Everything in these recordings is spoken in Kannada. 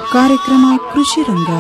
ಕಾರ್ಯಕ್ರಮ ಕೃಷಿ ರಂಗ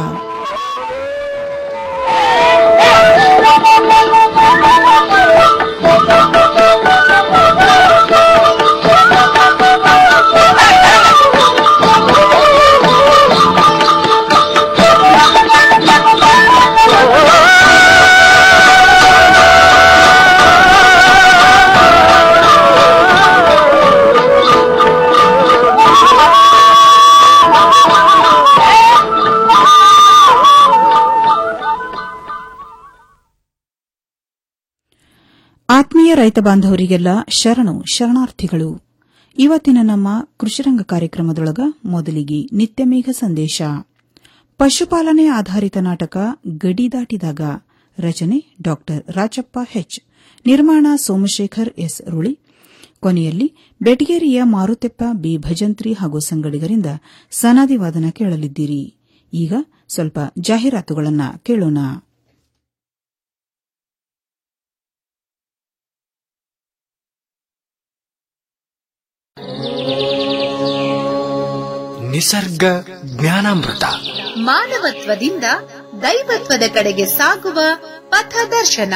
ಆತ್ಮೀಯ ರೈತ ಬಾಂಧವರಿಗೆಲ್ಲ ಶರಣು ಶರಣಾರ್ಥಿಗಳು ಇವತ್ತಿನ ನಮ್ಮ ಕೃಷಿರಂಗ ಕಾರ್ಯಕ್ರಮದೊಳಗ ಮೊದಲಿಗೆ ನಿತ್ಯಮೇಘ ಸಂದೇಶ ಪಶುಪಾಲನೆ ಆಧಾರಿತ ನಾಟಕ ಗಡಿ ದಾಟಿದಾಗ ರಚನೆ ಡಾ ರಾಜಪ್ಪ ಹೆಚ್ ನಿರ್ಮಾಣ ಸೋಮಶೇಖರ್ ಎಸ್ ರುಳಿ ಕೊನೆಯಲ್ಲಿ ಬೆಟಗೇರಿಯ ಮಾರುತೆಪ್ಪ ಬಿ ಭಜಂತ್ರಿ ಹಾಗೂ ಸಂಗಡಿಗರಿಂದ ಸನಾದಿ ವಾದನ ಕೇಳಲಿದ್ದೀರಿ ಈಗ ಸ್ವಲ್ಪ ಜಾಹೀರಾತುಗಳನ್ನ ಕೇಳೋಣ ನಿಸರ್ಗ ಜ್ಞಾನಾಮೃತ ಮಾನವತ್ವದಿಂದ ದೈವತ್ವದ ಕಡೆಗೆ ಸಾಗುವ ಪಥದರ್ಶನ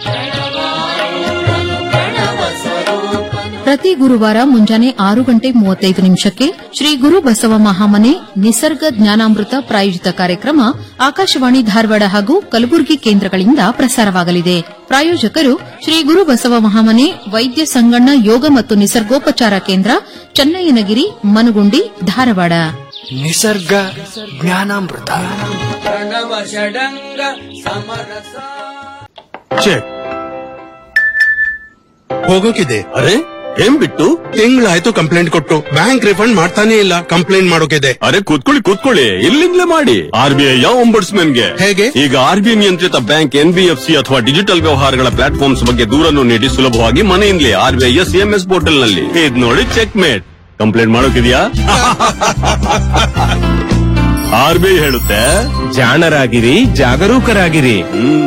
ಪ್ರತಿ ಗುರುವಾರ ಮುಂಜಾನೆ ಆರು ಗಂಟೆ ಮೂವತ್ತೈದು ನಿಮಿಷಕ್ಕೆ ಶ್ರೀ ಗುರು ಬಸವ ಮಹಾಮನೆ ನಿಸರ್ಗ ಜ್ಞಾನಾಮೃತ ಪ್ರಾಯೋಜಿತ ಕಾರ್ಯಕ್ರಮ ಆಕಾಶವಾಣಿ ಧಾರವಾಡ ಹಾಗೂ ಕಲಬುರಗಿ ಕೇಂದ್ರಗಳಿಂದ ಪ್ರಸಾರವಾಗಲಿದೆ ಪ್ರಾಯೋಜಕರು ಶ್ರೀ ಗುರು ಬಸವ ಮಹಾಮನೆ ವೈದ್ಯ ಸಂಗಣ್ಣ ಯೋಗ ಮತ್ತು ನಿಸರ್ಗೋಪಚಾರ ಕೇಂದ್ರ ಚನ್ನಯ್ಯನಗಿರಿ ಮನುಗುಂಡಿ ಧಾರವಾಡ ನಿಸರ್ಗ ಜ್ಞಾನಾಮೃತ ಚೆಕ್ ಹೋಗೋಕಿದೆ ಅರೆ ಏನ್ ಬಿಟ್ಟು ತಿಂಗಳಾಯ್ತು ಕಂಪ್ಲೇಂಟ್ ಕೊಟ್ಟು ಬ್ಯಾಂಕ್ ರಿಫಂಡ್ ಮಾಡ್ತಾನೆ ಇಲ್ಲ ಕಂಪ್ಲೇಂಟ್ ಮಾಡೋಕಿದೆ ಅರೆ ಕೂತ್ಕೊಳ್ಳಿ ಕೂತ್ಕೊಳ್ಳಿ ಇಲ್ಲಿಂದಲೇ ಮಾಡಿ ಆರ್ಬಿಐ ಗೆ ಹೇಗೆ? ಈಗ ಆರ್ಬಿಐ ನಿಯಂತ್ರಿತ ಬ್ಯಾಂಕ್ ಎನ್ಬಿಎಫ್ಸಿ ಅಥವಾ ಡಿಜಿಟಲ್ ವ್ಯವಹಾರಗಳ ಪ್ಲಾಟ್ಫಾರ್ಮ್ಸ್ ಬಗ್ಗೆ ದೂರನ್ನು ನೀಡಿ ಸುಲಭವಾಗಿ ಮನೆಯಿಂದಲೇ ಆರ್ಬಿಐ ಸಿಎಂಎಸ್ ಪೋರ್ಟಲ್ ನಲ್ಲಿ ಇದ್ ನೋಡಿ ಚೆಕ್ ಮೇಟ್ ಕಂಪ್ಲೇಂಟ್ ಮಾಡೋಕಿದ್ಯಾ ಆರ್ಬಿಐ ಹೇಳುತ್ತೆ ಜಾಣರಾಗಿರಿ ಜಾಗರೂಕರಾಗಿರಿ ಹ್ಮ್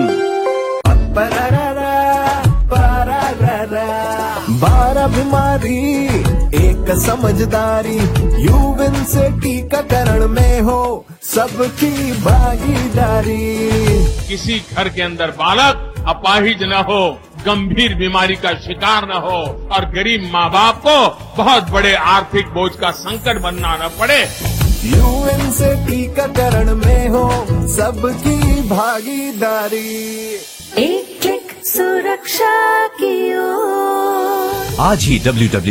बारह बीमारी एक समझदारी यूविन से टीकाकरण में हो सबकी भागीदारी किसी घर के अंदर बालक अपाहिज न हो गंभीर बीमारी का शिकार न हो और गरीब माँ बाप को बहुत बड़े आर्थिक बोझ का संकट बनना न पड़े यूएन से टीकाकरण में हो सबकी भागीदारी एक एक सुरक्षा की ओर आज ही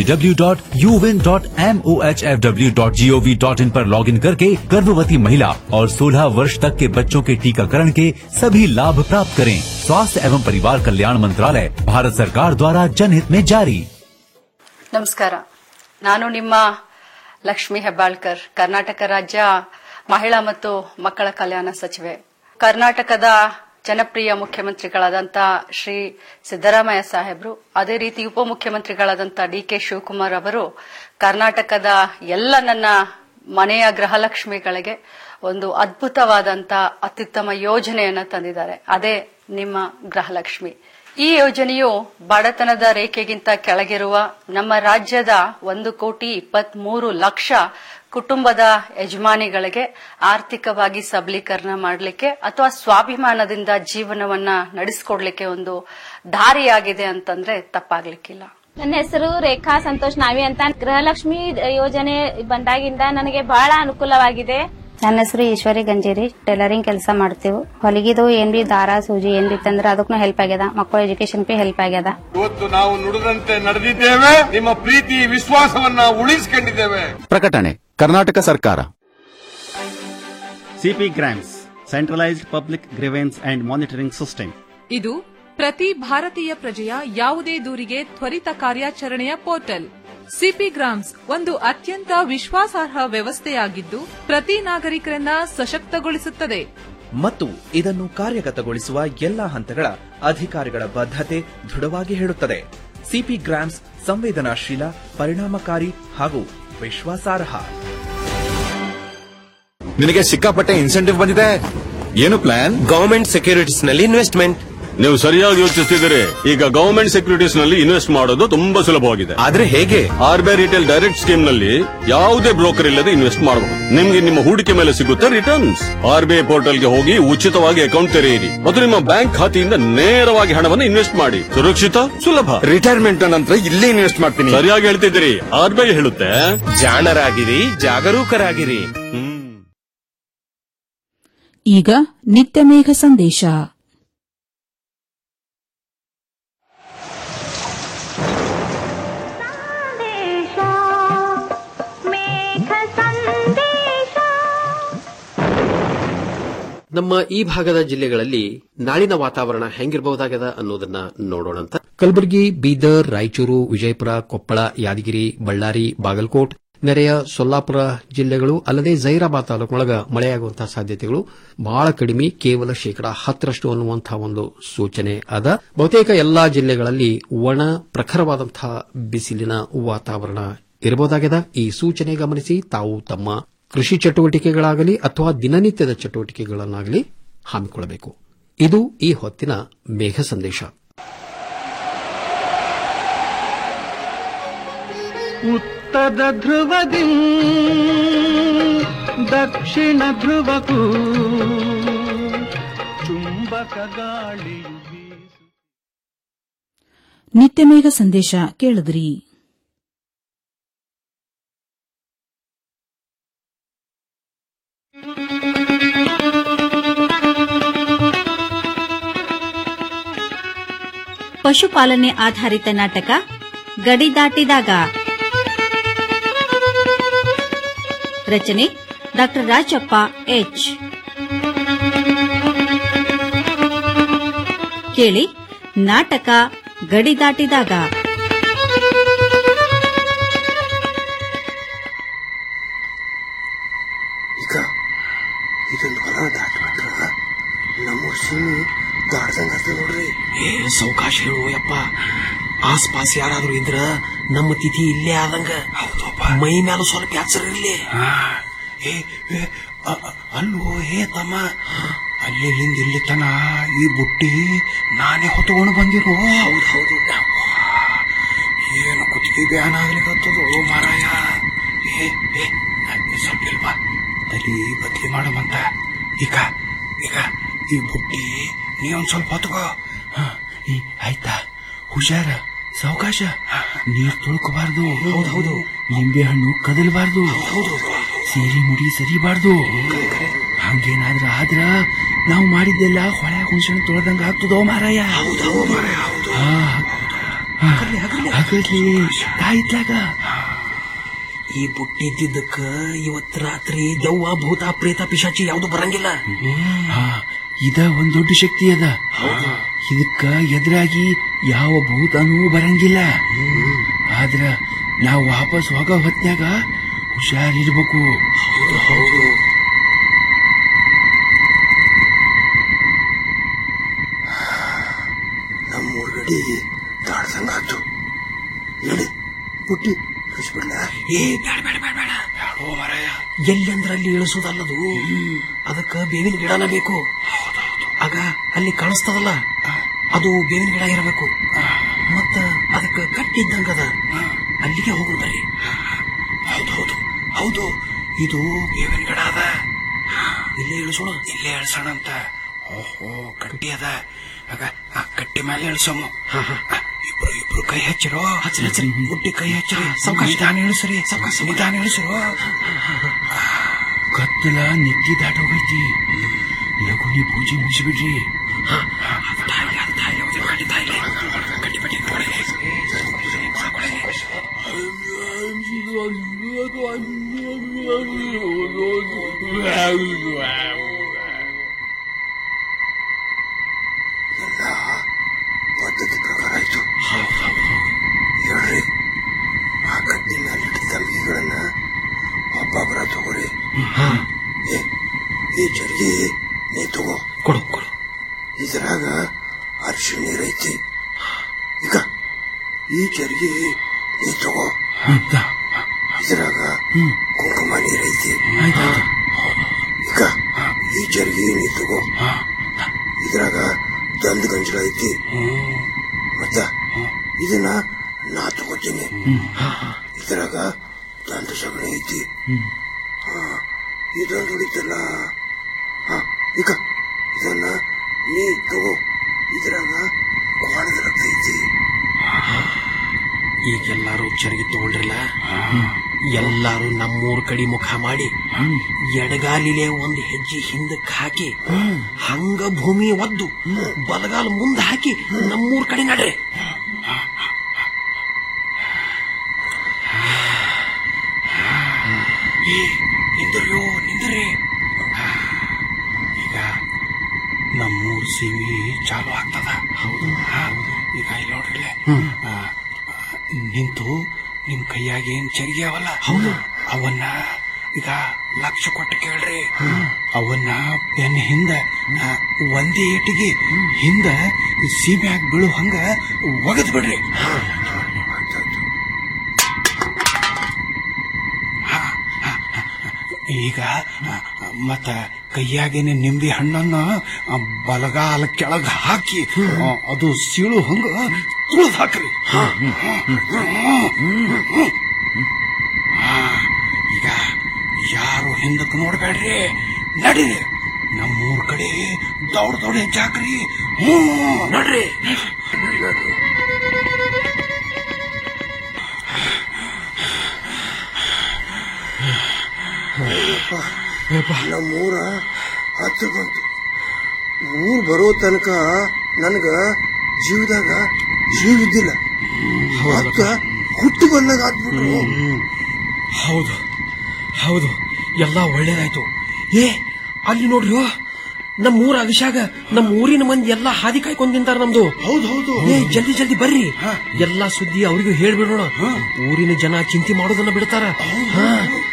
www.uvin.mohfw.gov.in पर लॉगिन करके गर्भवती महिला और 16 वर्ष तक के बच्चों के टीकाकरण के सभी लाभ प्राप्त करें स्वास्थ्य एवं परिवार कल्याण मंत्रालय भारत सरकार द्वारा जनहित में जारी ನಮಸ್ಕಾರ ನಾನು ನಿಮ್ಮ ಲಕ್ಷ್ಮಿ ಹೆಬ್ಬಾಳ್ಕರ್ ಕರ್ನಾಟಕ ರಾಜ್ಯ ಮಹಿಳಾ ಮತ್ತು ಮಕ್ಕಳ ಕಲ್ಯಾಣ ಸಚಿವೆ ಕರ್ನಾಟಕದ ಜನಪ್ರಿಯ ಮುಖ್ಯಮಂತ್ರಿಗಳಾದಂಥ ಶ್ರೀ ಸಿದ್ದರಾಮಯ್ಯ ಸಾಹೇಬರು ಅದೇ ರೀತಿ ಉಪಮುಖ್ಯಮಂತ್ರಿಗಳಾದಂಥ ಡಿ ಕೆ ಶಿವಕುಮಾರ್ ಅವರು ಕರ್ನಾಟಕದ ಎಲ್ಲ ನನ್ನ ಮನೆಯ ಗೃಹಲಕ್ಷ್ಮಿಗಳಿಗೆ ಒಂದು ಅದ್ಭುತವಾದಂತ ಅತ್ಯುತ್ತಮ ಯೋಜನೆಯನ್ನ ತಂದಿದ್ದಾರೆ ಅದೇ ನಿಮ್ಮ ಗೃಹಲಕ್ಷ್ಮಿ ಈ ಯೋಜನೆಯು ಬಡತನದ ರೇಖೆಗಿಂತ ಕೆಳಗಿರುವ ನಮ್ಮ ರಾಜ್ಯದ ಒಂದು ಕೋಟಿ ಇಪ್ಪತ್ಮೂರು ಲಕ್ಷ ಕುಟುಂಬದ ಯಜಮಾನಿಗಳಿಗೆ ಆರ್ಥಿಕವಾಗಿ ಸಬಲೀಕರಣ ಮಾಡಲಿಕ್ಕೆ ಅಥವಾ ಸ್ವಾಭಿಮಾನದಿಂದ ಜೀವನವನ್ನ ನಡೆಸಿಕೊಡ್ಲಿಕ್ಕೆ ಒಂದು ದಾರಿಯಾಗಿದೆ ಅಂತಂದ್ರೆ ತಪ್ಪಾಗ್ಲಿಕ್ಕಿಲ್ಲ ನನ್ನ ಹೆಸರು ರೇಖಾ ಸಂತೋಷ್ ನಾವಿ ಅಂತ ಗೃಹಲಕ್ಷ್ಮಿ ಯೋಜನೆ ಬಂದಾಗಿಂದ ನನಗೆ ಬಹಳ ಅನುಕೂಲವಾಗಿದೆ ನನ್ನ ಹೆಸರು ಈಶ್ವರಿ ಗಂಜೇರಿ ಟೈಲರಿಂಗ್ ಕೆಲಸ ಮಾಡ್ತೀವಿ ಹೊಲಿಗಿದು ಏನ್ ಬಿ ದಾರ ಸೂಜಿ ಏನ್ ಬಿ ತಂದ್ರೆ ಅದಕ್ಕೂ ಹೆಲ್ಪ್ ಆಗ್ಯದ ಮಕ್ಕಳ ಎಜುಕೇಶನ್ ಬಿ ಹೆಲ್ಪ್ ಆಗ್ಯದ ಇವತ್ತು ನಾವು ನುಡಿದಂತೆ ನಡೆದಿದ್ದೇವೆ ನಿಮ್ಮ ಪ್ರೀತಿ ವಿಶ್ವಾಸವನ್ನ ಉಳಿಸಿಕೊಂಡಿದ್ದೇವೆ ಪ್ರಕಟಣೆ ಕರ್ನಾಟಕ ಸರ್ಕಾರ C P grams centralised public grievance and monitoring system ಇದು ಪ್ರತಿ ಭಾರತೀಯ ಪ್ರಜೆಯ ಯಾವುದೇ ದೂರಿಗೆ ತ್ವರಿತ ಕಾರ್ಯಾಚರಣೆಯ ಪೋರ್ಟಲ್ ಸಿಪಿ ಗ್ರಾಮ್ಸ್ ಒಂದು ಅತ್ಯಂತ ವಿಶ್ವಾಸಾರ್ಹ ವ್ಯವಸ್ಥೆಯಾಗಿದ್ದು ಪ್ರತಿ ನಾಗರಿಕರನ್ನ ಸಶಕ್ತಗೊಳಿಸುತ್ತದೆ ಮತ್ತು ಇದನ್ನು ಕಾರ್ಯಗತಗೊಳಿಸುವ ಎಲ್ಲಾ ಹಂತಗಳ ಅಧಿಕಾರಿಗಳ ಬದ್ಧತೆ ದೃಢವಾಗಿ ಹೇಳುತ್ತದೆ ಸಿಪಿ ಗ್ರಾಮ್ಸ್ ಸಂವೇದನಾಶೀಲ ಪರಿಣಾಮಕಾರಿ ಹಾಗೂ ವಿಶ್ವಾಸಾರ್ಹ ನಿನಗೆ ಸಿಕ್ಕಾಪಟ್ಟೆ ಇನ್ಸೆಂಟಿವ್ ಬಂದಿದೆ ಏನು ಪ್ಲಾನ್ ಗವರ್ಮೆಂಟ್ ಸೆಕ್ಯೂರಿಟೀಸ್ ನಲ್ಲಿ ಇನ್ವೆಸ್ಟ್ಮೆಂಟ್ ನೀವು ಸರಿಯಾಗಿ ಯೋಚಿಸ್ತಿದ್ದೀರಿ ಈಗ ಗವರ್ಮೆಂಟ್ ಸೆಕ್ಯೂರಿಟೀಸ್ ನಲ್ಲಿ ಇನ್ವೆಸ್ಟ್ ಮಾಡೋದು ತುಂಬಾ ಸುಲಭವಾಗಿದೆ ಆದ್ರೆ ಹೇಗೆ R B I retail direct scheme ನಲ್ಲಿ ಯಾವುದೇ ಬ್ರೋಕರ್ ಇಲ್ಲದೆ ಇನ್ವೆಸ್ಟ್ ಮಾಡಬಹುದು ನಿಮ್ಗೆ ನಿಮ್ಮ ಹೂಡಿಕೆ ಮೇಲೆ ಸಿಗುತ್ತೆ returns R B I portal ಗೆ ಹೋಗಿ ಉಚಿತವಾಗಿ ಅಕೌಂಟ್ ತೆರೆಯಿರಿ ಮತ್ತು ನಿಮ್ಮ ಬ್ಯಾಂಕ್ ಖಾತೆಯಿಂದ ನೇರವಾಗಿ ಹಣವನ್ನು ಇನ್ವೆಸ್ಟ್ ಮಾಡಿ ಸುರಕ್ಷಿತ ಸುಲಭ ರಿಟೈರ್ಮೆಂಟ್ ನಂತರ ಇಲ್ಲೇ ಇನ್ವೆಸ್ಟ್ ಮಾಡ್ತೀನಿ ಸರಿಯಾಗಿ ಹೇಳ್ತಿದ್ದೀರಿ ಆರ್ ಬಿ ಐ ಹೇಳುತ್ತೆ ಜಾಣರಾಗಿರಿ ಜಾಗರೂಕರಾಗಿರಿ ಈಗ ನಿತ್ಯ ಮೇಘ ಸಂದೇಶ ನಮ್ಮ ಈ ಭಾಗದ ಜಿಲ್ಲೆಗಳಲ್ಲಿ ನಾಳಿನ ವಾತಾವರಣ ಹೆಂಗಿರಬಹುದಾಗದ ಅನ್ನೋದನ್ನ ನೋಡೋಣಂತ ಕಲಬುರಗಿ ಬೀದರ್ ರಾಯಚೂರು ವಿಜಯಪುರ ಕೊಪ್ಪಳ ಯಾದಗಿರಿ ಬಳ್ಳಾರಿ ಬಾಗಲಕೋಟ್ ನೆರೆಯ ಸೊಲ್ಲಾಪುರ ಜಿಲ್ಲೆಗಳು ಅಲ್ಲದೆ ಜೈರಾಬಾದ್ ತಾಲೂಕಿನೊಳಗ ಮಳೆಯಾಗುವಂತಹ ಸಾಧ್ಯತೆಗಳು ಬಹಳ ಕಡಿಮೆ ಕೇವಲ ಶೇಕಡಾ ಹತ್ತರಷ್ಟು ಅನ್ನುವಂತಹ ಒಂದು ಸೂಚನೆ ಅದ ಬಹುತೇಕ ಎಲ್ಲಾ ಜಿಲ್ಲೆಗಳಲ್ಲಿ ಒಣ ಪ್ರಖರವಾದಂತಹ ಬಿಸಿಲಿನ ವಾತಾವರಣ ಇರಬಹುದಾಗಿದೆ ಈ ಸೂಚನೆ ಗಮನಿಸಿ ತಾವು ತಮ್ಮ ಕೃಷಿ ಚಟುವಟಿಕೆಗಳಾಗಲಿ ಅಥವಾ ದಿನನಿತ್ಯದ ಚಟುವಟಿಕೆಗಳನ್ನಾಗಲಿ ಹಮ್ಮಿಕೊಳ್ಳಬೇಕು ಇದು ಈ ಹೊತ್ತಿನ ಮೇಘ ಸಂದೇಶ ಉತ್ತರ ಧ್ರುವದಿ ದಕ್ಷಿಣ ಧ್ರುವಕ್ಕೂ ಚುಂಬಕ ಗಾಳಿಯು ನಿತ್ಯ ಮೇಘ ಸಂದೇಶ ಕೇಳಿದ್ರಿ ಪಶುಪಾಲನೆ ಆಧಾರಿತ ನಾಟಕ ಗಡಿ ದಾಟಿದಾಗ ರಚನೆ ಡಾ ರಾಜಪ್ಪ ಎಚ್ ಕೇಳಿ ನಾಟಕ ಗಡಿ ದಾಟಿದಾಗ ಈಗ ಇದೊಂದು ಹೊಲ ದಾಟ್ಬಿಟ್ರ ನಮ್ಮ ಸೀಮಿ ದಾಡ್ದಂಗ ಆಗ್ತದೆ ನೋಡ್ರಿ ಏ ಸಾವಕಾಶ ಹೇಳು ಯಪ್ಪ ಆಸ್ಪಾಸ್ ಯಾರಾದ್ರೂ ಇದ್ರ ನಮ್ಮ ತಿಥಿ ಇಲ್ಲೇ ಆದಂಗ ಮೈ ಮ್ಯಾಲ ಸ್ವಲ್ಪ ಯಾಚರ ಇರ್ಲಿ ಏ ಏ, ಅ- ಅ- ಅಲ್ಲೋ ಹೇ ತಮ್ಮ ಅಲ್ಲಿಂದ ಇಲ್ಲಿ ತನ ಈ ಬುಟ್ಟಿ ನಾನೇ ಹೊತ್ಕೊಂಡು ಬಂದಿರೋ ಹೌದು ಹೌದು ಏನು ಕುತ್ತಿಗೆ ಬ್ಯಾನ್ ಆಗ್ಲಿಕ್ಕತ್ತದೋ ಮಾರಾಯ ಏ ಏ ಏ, ಸ್ವಲ್ಪ ಇಲ್ವಾ ತಲಿ ಬದ್ಲಿ ಮಾಡಮಂತ ಈಗ ಈಗ ಈ ಬುಟ್ಟಿ ನೀ ಒಂದ್ ಸ್ವಲ್ಪ ಹೊತ್ಕೋ ಹ, ಈ ಆಯ್ತಾ ಹುಷಾರ ಸಾವಕಾಶ ನೀರ್ ತುಳ್ಕೋಬಾರ್ದು ಹೌದು ಹೌದು ಲಿಂಬೆ ಹಣ್ಣು ಕದಲ್ಬಾರ್ದು ಹೌದು ಸೀರೆ ಮುಡಿ ಸರಿಬಾರ್ದು ಹಂಗೇನಾದ್ರ ಆದ್ರ ನಾವು ಮಾಡಿದ್ದೆಲ್ಲ ಹೊಳೆ ಹುಣ್ಸೆಣ್ಣ ತೊಳೆದಂಗ ಆಗ್ತದೋ ಮಾರಾಯ ಹಗರ್ಲಿ ತಾಯಿತ್ಲಾಗ ಈ ಬುಟ್ಟಿ ಇದ್ದಿದ್ದಕ್ಕ ಇವತ್ ರಾತ್ರಿ ದೆವ್ವ ಭೂತ ಪ್ರೇತ ಪಿಶಾಚಿ ಯಾವ್ದು ಬರಂಗಿಲ್ಲ ಹಾ, ಇದ ಒಂದ್ ದೊಡ್ಡ ಶಕ್ತಿ ಅದ ಇದಕ್ಕ ಎದುರಾಗಿ ಯಾವ ಭೂತನೂ ಬರಂಗಿಲ್ಲ ಆದ್ರ ನಾವು ವಾಪಸ್ ಹೋಗೋ ಹೊತ್ನ್ಯಾಗ ಹುಷಾರಿರ್ಬೇಕು ಹೌದು ಹೌದು ನಮ್ಮೂರ್ ಗಡಿ ದಾಡ್ದಂಗಾತು ಹೇಳಿ ಬುಟ್ಟಿ ಕಳಿಸ್ಬಿಡ್ಲ ಏ ಬೇಡ ಬೇಡ ಬೇಡ ಬೇಡ ಎಲ್ಲಿ ಅಂದ್ರ ಅಲ್ಲಿ ಇಳಿಸೋದಲ್ಲದು ಅದಕ್ಕ ಬೇವಿನ ಗಿಡನ ಬೇಕು ಆಗ ಅಲ್ಲಿ ಕಾಣಿಸ್ತದಲ್ಲ ಅದು ಬೇವಿನ ಗಿಡ ಇರಬೇಕು ಮತ್ತ ಅದಕ್ಕ ಕಟ್ಟಿದ್ದಂಗದ ಅಲ್ಲಿಗೆ ಹೋಗುದು ಬರ್ರಿ ಹೌದು ಹೌದು ಹೌದು ಇದು ಬೇವಿನ ಗಿಡ ಅದ ಇಲ್ಲೇ ಇಳಿಸೋಣ ಇಲ್ಲೇ ಇಳಿಸೋಣ ಅಂತ ಓಹೋ ಕಟ್ಟಿ ಅದ ಆಗ ಆ ಕಟ್ಟಿ ಮೇಲೆ ಇಳಿಸೋಮು ಇಬ್ರು ಇಬ್ರು ಕೈ ಹಚ್ಚಿರೋ ಹಚ್ಚರಿ ಹಚ್ಚರಿ ಬುಟ್ಟಿ ಕೈ ಹಚ್ಚಿರಿ ನಿಧಾನ ಇಳಿಸ್ರಿ ನಿಧಾನ ಇಳಿಸ್ರೋ ಕತ್ತಲ ನೆತ್ತಿ ದಾಟೋಗೈತಿ ಲಘುನಿ ಪೂಜೆ ಮುಗಿಸ್ಬಿಡ್ರಿ ಎಲ್ಲ ಪದ್ಧತಿ ಪ್ರಕಾರ ಆಯ್ತು ಹೇಳ್ರಿ ಆ ಕಟ್ಟಿ ಮೇಲೆ ಇಟ್ಟಿದ್ದ ತಂಬಿಗೆಗಳನ್ನ ಒಬ್ಬೊಬ್ಬರ ತಗೋರಿ ಏ, ಈ ಜರ್ಗಿ ನೀ ತಗೋ ಕೊಡು ಕೊಡು ಇದ್ರಾಗ ಅರಿಶಿಣ ನೀರೈತಿ ಈಗ ಈ ಜರ್ಗಿ ನೀ ತಗೋ ಇದ್ರಾಗ ಕುಂಕುಮ ನೀರೈತಿ ಈಗ ಈ ಜರ್ಗಿ ನೀ ತಗೋ ಇದ್ರಾಗ ದಂದ ಗಂಜಲ ದಂಡ ಸಗಣಿ ಐತಿ ಹಾ, ಇದೊಂದು ಉಳಿತಲ್ಲ ಹಾ ಈಗ ಇದನ್ನ ನೀ ತಗೋ ಇದ್ರಾಗ ಕ್ವಾಣದ ರಕ್ತ ಐತಿ ಈಗೆಲ್ಲಾರು ಚರಗಿ ತಗೊಂಡ್ರಲ್ಲ ಎಲ್ಲಾರು ನಮ್ಮೂರ್ ಕಡೆ ಮುಖ ಮಾಡಿ ಎಡಗಾಲಿಲೆ ಒಂದು ಹೆಜ್ಜೆ ಹಿಂದಕ್ಕೆ ಹಾಕಿ ಹಂಗ ಭೂಮಿ ಒದ್ದು ಬಲಗಾಲ ಮುಂದೆ ಹಾಕಿ ನಮ್ಮೂರ್ ಕಡೆ ನಡ್ರಿ ಏ ನಿಂದ್ರಿಯೋ ನಿಂದ್ರಿ ಈಗ ನಮ್ಮೂರ್ ಸೀಮಿ ಚಾಲು ಆಗ್ತದ ಹೌದು ಈಗ ಇಲ್ಲಿ ನೋಡ್ರಿ ಆ, ಆ, ನಿಂತು ನಿಮ್ ಕೈಯಾಗ ಏನ್ ಚರಿಗೆ ಅವಲ್ಲ ಹೌದು ಅವನ್ನ ಈಗ ಲಕ್ಷ ಕೊಟ್ಟು ಕೇಳ್ರಿ ಅವನ್ನ ಬೆನ್ನ ಹಿಂದ ಆ, ಒಂದೇ ಏಟಿಗೆ ಹಿಂದ ಸೀಮ್ಯಾಗ ಬೀಳು ಹಂಗ ಒಗದ್ ಬಿಡ್ರಿ ಈಗ ಆ, ಮತ್ತ ಕೈಯಾಗೇನೆ ನಿಂಬೆ ಹಣ್ಣನ್ನ ಆ, ಬಲಗಾಲ ಕೆಳಗ ಹಾಕಿ ಆ, ಅದು ಸೀಳು ಹಂಗ ತುಳಿದ್ ಹಾಕ್ರಿ ಆ, ಈಗ ಯಾರು ಹಿಂದಕ್ಕೆ ನೋಡ್ಬೇಡ್ರಿ ನಡೀರಿ ನಮ್ಮೂರ್ ಕಡೆ ದೌಡ್ ದೌಡ್ ಹೆಜ್ಜಾಕ್ರಿ ಹ್ಞೂ ನಡ್ರಿ ನಮ್ಮೂರ ಹತ್ರ ಬಂತು ಊರ್ ಬರೋ ತನಕ ನನಗ ಜೀವದಾಗ ಜೀವ ಇದ್ದಿಲ್ಲ ಮತ್ತ ಹುಟ್ಟು ಬಂದಾಗ ಆದ್ಬಿಟ್ರು ಹೌದು ಹೌದು ಎಲ್ಲ ಒಳ್ಳೇದಾಯ್ತು ಏ ಅಲ್ಲಿ ನೋಡ್ರಿ ನಮ್ಮ ಊರ ಅಗಶಾಗ ನಮ್ಮ ಊರಿನ ಮಂದಿ ಎಲ್ಲ ಹಾದಿ ಕಾಯ್ಕೊಂಡ್ ನಿಂತಾರ ನಮ್ದು ಹೌದು ಹೌದು ಏ ಜಲ್ದಿ ಜಲ್ದಿ ಬರ್ರಿ ಎಲ್ಲಾ ಸುದ್ದಿ ಅವ್ರಿಗೂ ಹೇಳ್ಬಿಡೋಣ ಊರಿನ ಜನ ಚಿಂತೆ ಮಾಡೋದನ್ನ ಬಿಡ್ತಾರ ಹಾ.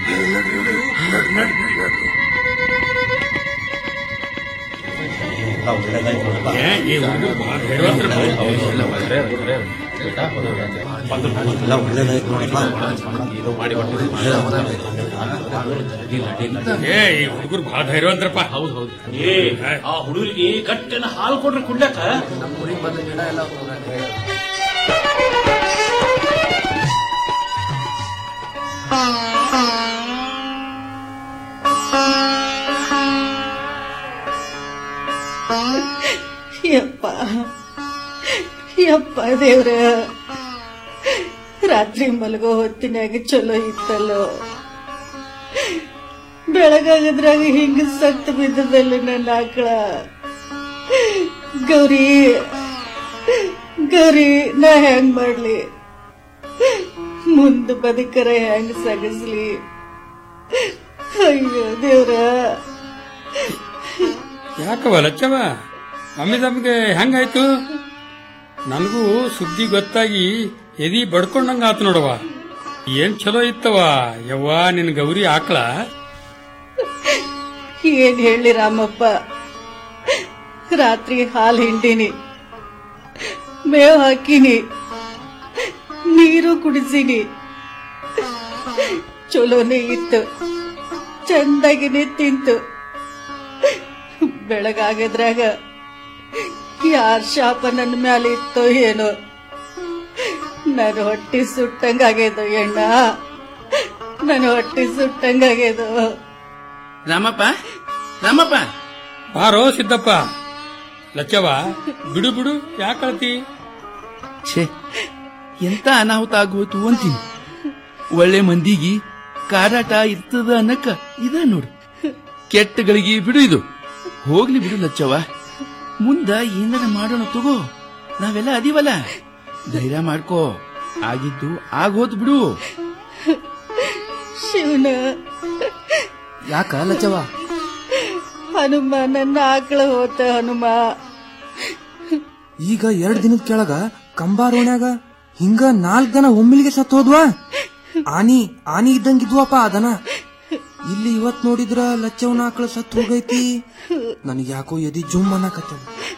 ಏ ಈ ಹುಡುಗರು ಬಹಳ ಧೈರ್ಯವಂತರಪ್ಪ ಹೌದು ಹೌದು ಏ ಆ ಹುಡುಗರಿಗೆ ಗಟ್ಟಿನ ಹಾಲು ಕೊಡ್ರಿ ಕುಡ್ಲಕ್ಕ ಯಪ್ಪ ಯಪ್ಪ ದೇವ್ರ ರಾತ್ರಿ ಮಲಗೋ ಹೊತ್ತಿನಾಗ ಚಲೋ ಇತ್ತಲ್ಲೋ ಬೆಳಗಾಗದ್ರಾಗ ಹಿಂಗ ಸತ್ತು ಬಿದ್ದದಲ್ಲ ನನ್ನ ಆಕಳ ಗೌರಿ ಗೌರಿ ನಾ ಹೆಂಗ್ ಮಾಡ್ಲಿ ಮುಂದ ಬದುಕರ ಹೆಂಗ್ ಸಗಸ್ಲಿ ಅಯ್ಯೋ ದೇವ್ರ ಯಾಕವ ಲಚ್ಚವ ಮಮ್ಮಿ ತಮ್ಗೆ ಹೆಂಗಾಯ್ತು ನನಗೂ ಸುದ್ದಿ ಗೊತ್ತಾಗಿ ಎದಿ ಬಡ್ಕೊಂಡಂಗ ಆತು ನೋಡವ ಏನ್ ಚಲೋ ಇತ್ತವ ಯವ್ವ ನಿನ್ ಗೌರಿ ಆಕಳ ಏನ್ ಹೇಳಿ ರಾಮಪ್ಪ ರಾತ್ರಿ ಹಾಲು ಹಿಂಡಿನಿ ಮೇವ್ ಹಾಕಿನಿ ನೀರು ಕುಡಿಸಿನಿ ಚಲೋನೇ ಇತ್ತು ಚಂದಾಗಿನೇ ತಿಂತು ಬೆಳಗಾಗದ್ರಾಗ ಯಾರ್ ಶಾಪ ನನ್ನ ಮ್ಯಾಲೆ ಇತ್ತೋ ಏನೋ ನನ್ನ ಹೊಟ್ಟಿ ಸುಟ್ಟಂಗಾಗ್ಯದೋ ಎಣ್ಣ ನನ್ನ ಹೊಟ್ಟಿ ಸುಟ್ಟಂಗಾಗ್ಯದೋ ರಾಮಪ್ಪ ರಾಮಪ್ಪ ಬಾರೋ ಸಿದ್ದಪ್ಪ ಲಚ್ಚವ ಬಿಡು ಬಿಡು ಯಾಕಳತಿ ಛೇ ಎಂತ ಅನಾಹುತ ಆಗೋಯ್ತು ಅಂತೀನಿ ಒಳ್ಳೆ ಮಂದಿಗಿ ಕಾರಾಟ ಇರ್ತದ ಅನ್ನಕ್ಕ ಇದ ನೋಡು ಕೆಟ್ಟಗಳಿಗೆ ಬಿಡು ಇದು ಹೋಗ್ಲಿ ಬಿಡು ಲಚ್ಚವ್ವ ಮುಂದ ಏನಾರ ಮಾಡೋಣ ತಗೋ ನಾವೆಲ್ಲ ಅದೀವಲ್ಲ ಧೈರ್ಯ ಮಾಡ್ಕೋ ಆಗಿದ್ದು ಆಗೋದ್ ಬಿಡು ಶಿವನ ಯಾಕ ಲಚ್ಚವ್ವ ಹನುಮ ನನ್ನ ಆಕಳ ಹೋತ ಹನುಮ ಈಗ ಎರಡ್ ದಿನದ ಕೆಳಗ ಕಂಬಾರೋಣ್ಯಾಗ ಹಿಂಗ ನಾಲ್ಕ್ ದನ ಒಮ್ಮಿಲಿಗೆ ಸತ್ ಹೋದ್ವಾ ಆನಿ ಆನಿ ಇದ್ದಂಗಿದ್ವಪ್ಪ ಅದನ ಇಲ್ಲಿ ಇವತ್ ನೋಡಿದ್ರ ಲಚ್ಚವನ ಆಕಳ ಸತ್ ಹೋಗೈತಿ ನನಗ್ ಯಾಕೋ ಎದಿ ಜುಮ್ ಅನ್ನಕತ್ತ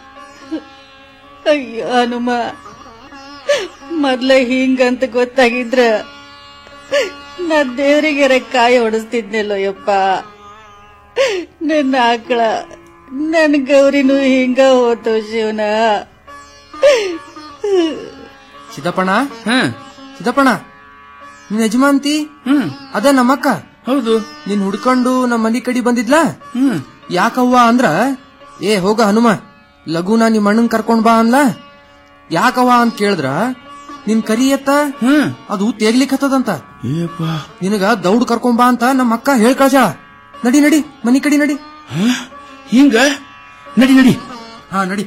ಅಯ್ಯೋ ಹನುಮ ಮೊದ್ಲ ಹಿಂಗಂತ ಗೊತ್ತಾಗಿದ್ರ ನಾ ದೇವರಿಗೆರ ಕಾಯಿ ಹೊಡಿಸ್ತಿದ್ನಲ್ಲೋ ಯಪ್ಪ ನನ್ನ ಆಕಳ ನನ್ ಗೌರಿನೂ ಹಿಂಗ ಹೋತು ಶಿವನ ಸಿದ್ದಪ್ಪಣ್ಣ ಹ ಸಿದ್ದಪ್ಪಣ್ಣ ನಿನ್ ಯಜಮಾಂತಿ ಅದೇ ನಮ್ಮಕ್ಕ ಹೌದು ನಿನ್ ಹುಡ್ಕೊಂಡು ನಮ್ಮ ಮನಿ ಕಡೆ ಬಂದಿದ್ಲ ಹ್ಮ್ ಯಾಕವ್ವ ಅಂದ್ರ ಏ ಹೋಗ ಹನುಮ ಲಘುನ ನಿಮ್ ಅಣ್ಣನ್ ಕರ್ಕೊಂಡ್ ಬಾ ಅನ್ಲ ಯಾಕವ್ವ ಅಂತ ಕೇಳಿದ್ರ ನಿನ್ ಕರಿ ಎತ್ತ ಅದು ತೇಗ್ಲಿಕ್ ಹತ್ತದಂತ ನಿನಗ ದೌಡ್ ಕರ್ಕೊಂಡ್ ಬಾ ಅಂತ ನಮ್ಮ ಅಕ್ಕ ಹೇಳ್ ಕಳ್ಸ್ಯಾಳ ನಡಿ ನಡಿ ಮನಿ ಕಡಿ ನಡಿ ಹಿಂಗ ನಡಿ ನಡಿ ಹಾ ನಡಿ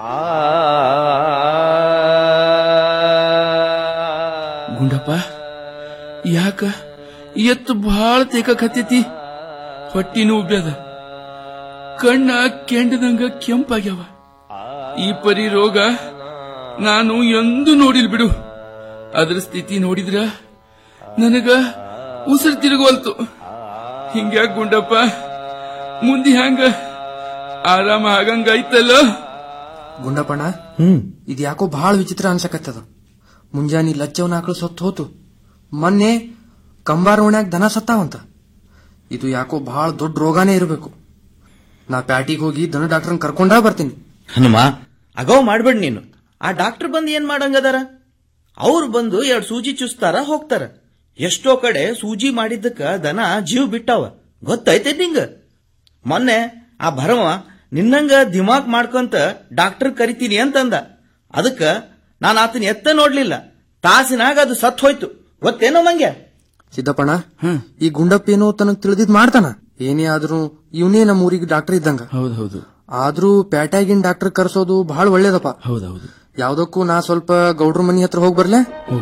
ಗುಂಡಪ್ಪ ಯಾಕ ಎತ್ತು ಬಹಳ ತೇಕಕತ್ತೈತಿ ಹೊಟ್ಟಿನೂ ಉಬ್ಬ್ಯದ ಕಣ್ಣ ಕೆಂಡದಂಗ ಕೆಂಪಾಗ್ಯಾವ ಈ ಪರಿ ರೋಗ ನಾನು ಎಂದೂ ನೋಡಿಲ್ ಬಿಡು ಅದ್ರ ಸ್ಥಿತಿ ನೋಡಿದ್ರ ನನಗ ಉಸಿರು ತಿರುಗವಲ್ತು ಹಿಂಗ್ಯಾಕ್ ಗುಂಡಪ್ಪ ಮುಂದೆ ಹ್ಯಾಂಗ ಆರಾಮ ಆಗಂಗ ಐತಲ್ಲ ಗುಂಡಪ್ಪಣ್ಣ ಇದ್ ಯಾಕೋ ಬಹಳ ವಿಚಿತ್ರ ಅನ್ಸಕತ್ತದ ಮುಂಜಾನಿ ಲಚ್ಚವನ ಆಕಳು ಸತ್ತು ಹೋತು ಮೊನ್ನೆ ಕಂಬಾರ ಓಣ್ಯಾಗ ದನ ಸತ್ತಾವಂತ ಇದು ಯಾಕೋ ಬಹಳ ದೊಡ್ಡ ರೋಗಾನೇ ಇರಬೇಕು ನಾ ಪ್ಯಾಟಿಗೆ ಹೋಗಿ ದನ ಡಾಕ್ಟರ್ನ ಕರ್ಕೊಂಡಾ ಬರ್ತೀನಿ ಹನುಮ ಅಗವ್ ಮಾಡ್ಬೇಡ ನೀನು ಆ ಡಾಕ್ಟರ್ ಬಂದು ಏನ್ ಮಾಡಂಗದಾರ ಅವ್ರು ಬಂದು ಎರಡ್ ಸೂಜಿ ಚುಸ್ತಾರ ಹೋಗ್ತಾರ ಎಷ್ಟೋ ಕಡೆ ಸೂಜಿ ಮಾಡಿದ್ದಕ್ಕ ದನ ಜೀವ್ ಬಿಟ್ಟಾವ ಗೊತ್ತೈತೆ ನಿಂಗ ಮೊನ್ನೆ ಆ ಭರವ ನಿನ್ನಂಗ ದಿಮಾಕ್ ಮಾಡ್ಕೊಂತ ಡಾಕ್ಟರ್ ಕರಿತೀನಿ ಅಂತಂದ ಅದಕ್ಕ ನಾನು ಆತನ ಎತ್ತ ನೋಡ್ಲಿಲ್ಲ ತಾಸಿನಾಗ ಅದು ಸತ್ ಹೋಯ್ತು ಗೊತ್ತೇನೋ ಮಂಗೆ ಸಿದ್ದಪ್ಪಣ್ಣ ಈ ಗುಂಡಪ್ಪ ಏನೋ ತನಗ್ ತಿಳಿದಿದ್ ಮಾಡ್ತಾನ ಏನೇ ಆದ್ರೂ ಇವನೇ ನಮ್ಮ ಊರಿಗೆ ಡಾಕ್ಟರ್ ಇದ್ದಂಗ ಹೌದೌದು ಆದ್ರೂ ಪ್ಯಾಟ್ಯಾಗಿನ್ ಡಾಕ್ಟರ್ ಕರ್ಸೋದು ಬಹಳ ಒಳ್ಳೇದಪ್ಪ ಹೌದೌದು ಯಾವ್ದಕ್ಕೂ ನಾ ಸ್ವಲ್ಪ ಗೌಡ್ರ ಮನಿ ಹತ್ರ ಹೋಗಿ ಬರ್ಲೆ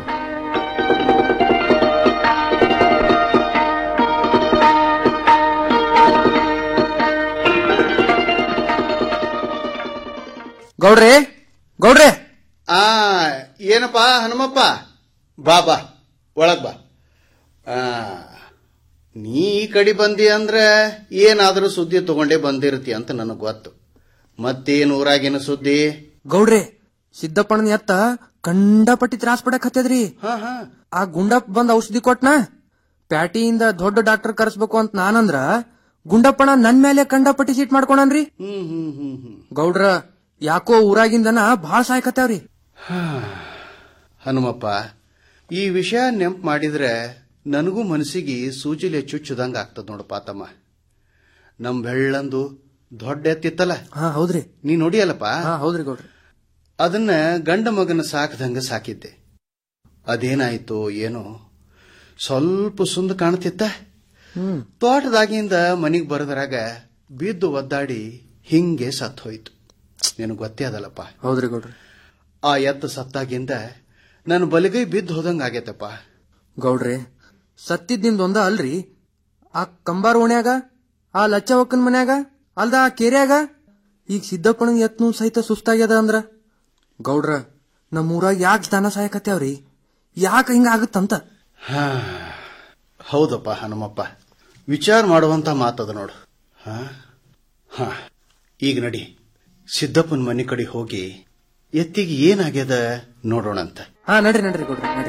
ಗೌಡ್ರೆ ಗೌಡ್ರೆ ಆ ಏನಪ್ಪ ಹನುಮಪ್ಪ ಬಾ ಬಾ ಒಳಗ್ ಬಾ ಆ, ನೀ ಈ ಕಡೆ ಬಂದಿ ಅಂದ್ರೆ ಏನಾದ್ರೂ ಸುದ್ದಿ ತಗೊಂಡೇ ಬಂದಿರ್ತಿ ಅಂತ ನನಗ್ ಗೊತ್ತು ಮತ್ತೇನ್ ಊರಾಗಿನ ಸುದ್ದಿ ಗೌಡ್ರೆ ಸಿದ್ದಪ್ಪಣ್ಣನ ಎತ್ತ ಕಂಡಪಟ್ಟಿ ತ್ರಾಸ್ ಪಡಕ್ ಹತ್ತದ್ರಿ ಆ ಗುಂಡಪ್ಪ ಬಂದ್ ಔಷಧಿ ಕೊಟ್ನ ಪ್ಯಾಟಿಯಿಂದ ದೊಡ್ಡ ಡಾಕ್ಟರ್ ಕರ್ಸ್ಬೇಕು ಅಂತ ನಾನಂದ್ರ ಗುಂಡಪ್ಪಣ ನನ್ ಮೇಲೆ ಕಂಡಪಟ್ಟಿ ಸೀಟ್ ಮಾಡ್ಕೊಂಡನ್ರಿ ಹ್ಮ್ ಹ್ಮ್ ಹ್ಮ್ ಹ್ಮ್ ಗೌಡ್ರ ಯಾಕೋ ಊರಾಗಿಂದನ ಬಾಳ ಸಾಯ್ಕತ್ತಾವ್ರಿ ಹನುಮಪ್ಪ ಈ ವಿಷಯ ನೆಂಪ್ ಮಾಡಿದ್ರೆ ನನಗೂ ಮನಸ್ಸಿಗೆ ಸೂಜಿಲೆ ಚುಚ್ಚದಂಗ ಆಗ್ತದ ನೋಡಪ್ಪ ತಮ್ಮ ನಮ್ ಬೆಳ್ಳಂದು ದೊಡ್ಡ ಎತ್ತಿತ್ತಲ್ಲ ಹಾ ಹೌದ್ರಿ ನೀ ನೋಡಿಯಲ್ಲಪ್ಪ ಹಾ ಹೌದ್ರಿ ಗೌಡ್ರಿ ಅದನ್ನ ಗಂಡ ಮಗನ ಸಾಕದಂಗ ಸಾಕಿದ್ದೆ ಅದೇನಾಯ್ತು ಏನೋ ಸ್ವಲ್ಪ ಸುಂದ ಕಾಣ್ತಿತ್ತ ಹ್ಮ್ ತೋಟದಾಗಿಂದ ಮನಿಗ್ ಬರದ್ರಾಗ ಬಿದ್ದು ಒದ್ದಾಡಿ ಹಿಂಗೆ ಸತ್ ಹೋಯ್ತು ನಿನಗೆ ಗೊತ್ತೇ ಅದಲ್ಲಪ್ಪ ಹೌದ್ರಿ ಗೌಡ್ರಿ ಆ ಎತ್ತು ಸತ್ತಾಗಿಂದ ನನ್ನ ಬಲಿಗೈ ಬಿದ್ದು ಹೋದಂಗ ಆಗೈತಪ್ಪ ಗೌಡ್ರೆ ಸತ್ತಿದ್ ನಿಮ್ದೊಂದ ಅಲ್ರಿ ಆ ಕಂಬಾರ್ ಓಣ್ಯಾಗ ಆ ಲಚ್ಚವಕ್ಕನ್ ಮನ್ಯಾಗ ಅಲ್ದ ಆ ಕೆರ್ಯಾಗ ಈಗ ಸಿದ್ದಪ್ಪನ ಎತ್ನು ಸಹಿತ ಸುಸ್ತಾಗ್ಯದ ಅಂದ್ರ ಗೌಡ್ರ ನಮ್ಮೂರಾಗ ಯಾಕೆ ದನ ಸಾಯಕತ್ಯಾವ್ರಿ ಯಾಕ ಹಿಂಗ ಆಗತ್ತಂತ ಹಾ ಹೌದಪ್ಪ ಹನುಮಪ್ಪ ವಿಚಾರ ಮಾಡುವಂತ ಮಾತದ ನೋಡು ಹಾ ಹಾ ಈಗ ನಡಿ ಸಿದ್ದಪ್ಪನ ಮನೆ ಕಡೆ ಹೋಗಿ ಎತ್ತಿಗೆ ಏನಾಗ್ಯದ ನೋಡೋಣಂತ ಹಾ ನಡ್ರಿ ನಡ್ರಿ ಗೌಡ್ರಿ ನಡ್ರಿ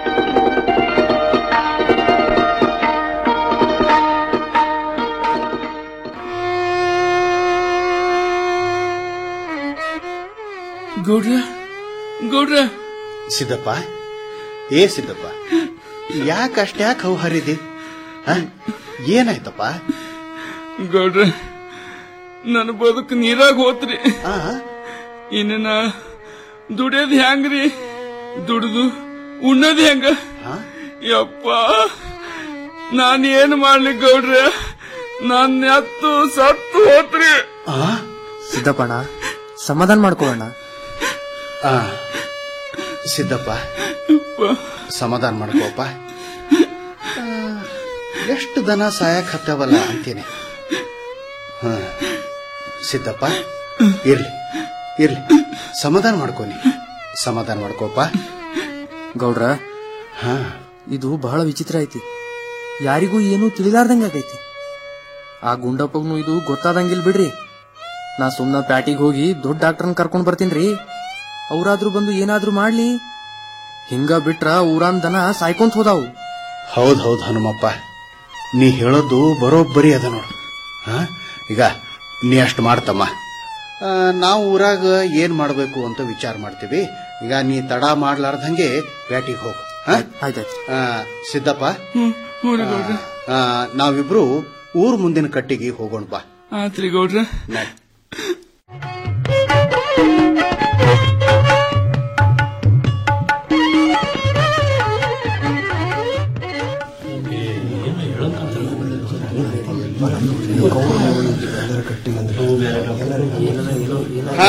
ಗೌಡ್ರ ಗೌಡ್ರ ಸಿದ್ದಪ್ಪ ಏ ಸಿದ್ದಪ್ಪ ಯಾಕಷ್ಟ್ಯಾಕೆ ಹವು ಹರಿದಿ ಹ? ಏನಾಯ್ತಪ್ಪ ಗೌಡ್ರ ನನ್ನ ಬದುಕು ನೀರಾಗ ಹೋತ್ರಿ ಇನ್ನ ನಾ ದುಡಿಯೋದ್ ಹೆಂಗ್ರಿ ದುಡ್ದು ಉಣ್ಣೋದ್ ಹೆಂಗ ಯಪ್ಪ ನಾನ್ ಏನ್ ಮಾಡ್ಲಿ ಗೌಡ್ರ ನಾನ್ ಎತ್ತು ಸತ್ತು ಹೋತ್ರಿ ಸಿದ್ದಪ್ಪಣ್ಣ ಸಮಾಧಾನ ಮಾಡ್ಕೊಳ್ಳೋಣ ಆ ಸಿದ್ದಪ್ಪ ಸಮಾಧಾನ ಮಾಡ್ಕೋಪ್ಪ ಆ, ಎಷ್ಟು ದನ ಸಾಯಕ್ ಹತ್ತವಲ್ಲ ಅಂತೀನಿ ಹ ಸಿದ್ದಪ್ಪ ಇರ್ಲಿ ಇರ್ಲಿ ಸಮಾಧಾನ ಮಾಡ್ಕೋನಿ ಸಮಾಧಾನ ಮಾಡ್ಕೋಪ್ಪ ಗೌಡ್ರ ಹಾ ಇದು ಬಹಳ ವಿಚಿತ್ರ ಐತಿ ಯಾರಿಗೂ ಏನೂ ತಿಳಿಲಾರ್ದಂಗ ಆಗೈತಿ ಆ ಗುಂಡಪ್ಪಗ್ನು ಇದು ಗೊತ್ತಾದಂಗಿಲ್ ಬಿಡ್ರಿ ನಾ ಸುಮ್ನ ಪ್ಯಾಟಿಗೆ ಹೋಗಿ ದೊಡ್ಡ ಡಾಕ್ಟರ್ನ ಕರ್ಕೊಂಡ್ ಬರ್ತೀನ್ರಿ ಅವ್ರಾದ್ರೂ ಬಂದು ಏನಾದ್ರೂ ಮಾಡ್ಲಿ ಹಿಂಗ ಬಿಟ್ರ ಊರಾನ್ ದನ ಸಾಯ್ಕೊಂತ ಹೋದಾವು ಹೌದ್ ಹೌದ್ ಹನುಮಪ್ಪ ನೀ ಹೇಳೋದು ಬರೋಬ್ಬರಿ ಅದ ನೋಡು ಹಾ ಈಗ ನೀ ಅಷ್ಟು ಮಾಡ್ತಮ್ಮ ಆ, ನಾವು ಊರಾಗ ಏನ್ ಮಾಡಬೇಕು ಅಂತ ವಿಚಾರ ಮಾಡ್ತೀವಿ ಈಗ ನೀ ತಡ ಮಾಡ್ಲಾರ್ದಂಗೆ ಬ್ಯಾಟಿಗೆ ಹೋಗು ಆ, ಸಿದ್ದಪ್ಪ ಆ, ನಾವಿಬ್ರು ಊರ್ ಮುಂದಿನ ಕಟ್ಟಿಗೆ ಹೋಗೋಣ ಬಾ ಆತ್ರಿ ಗೌಡ್ರ ನಡಿ. ಹಾ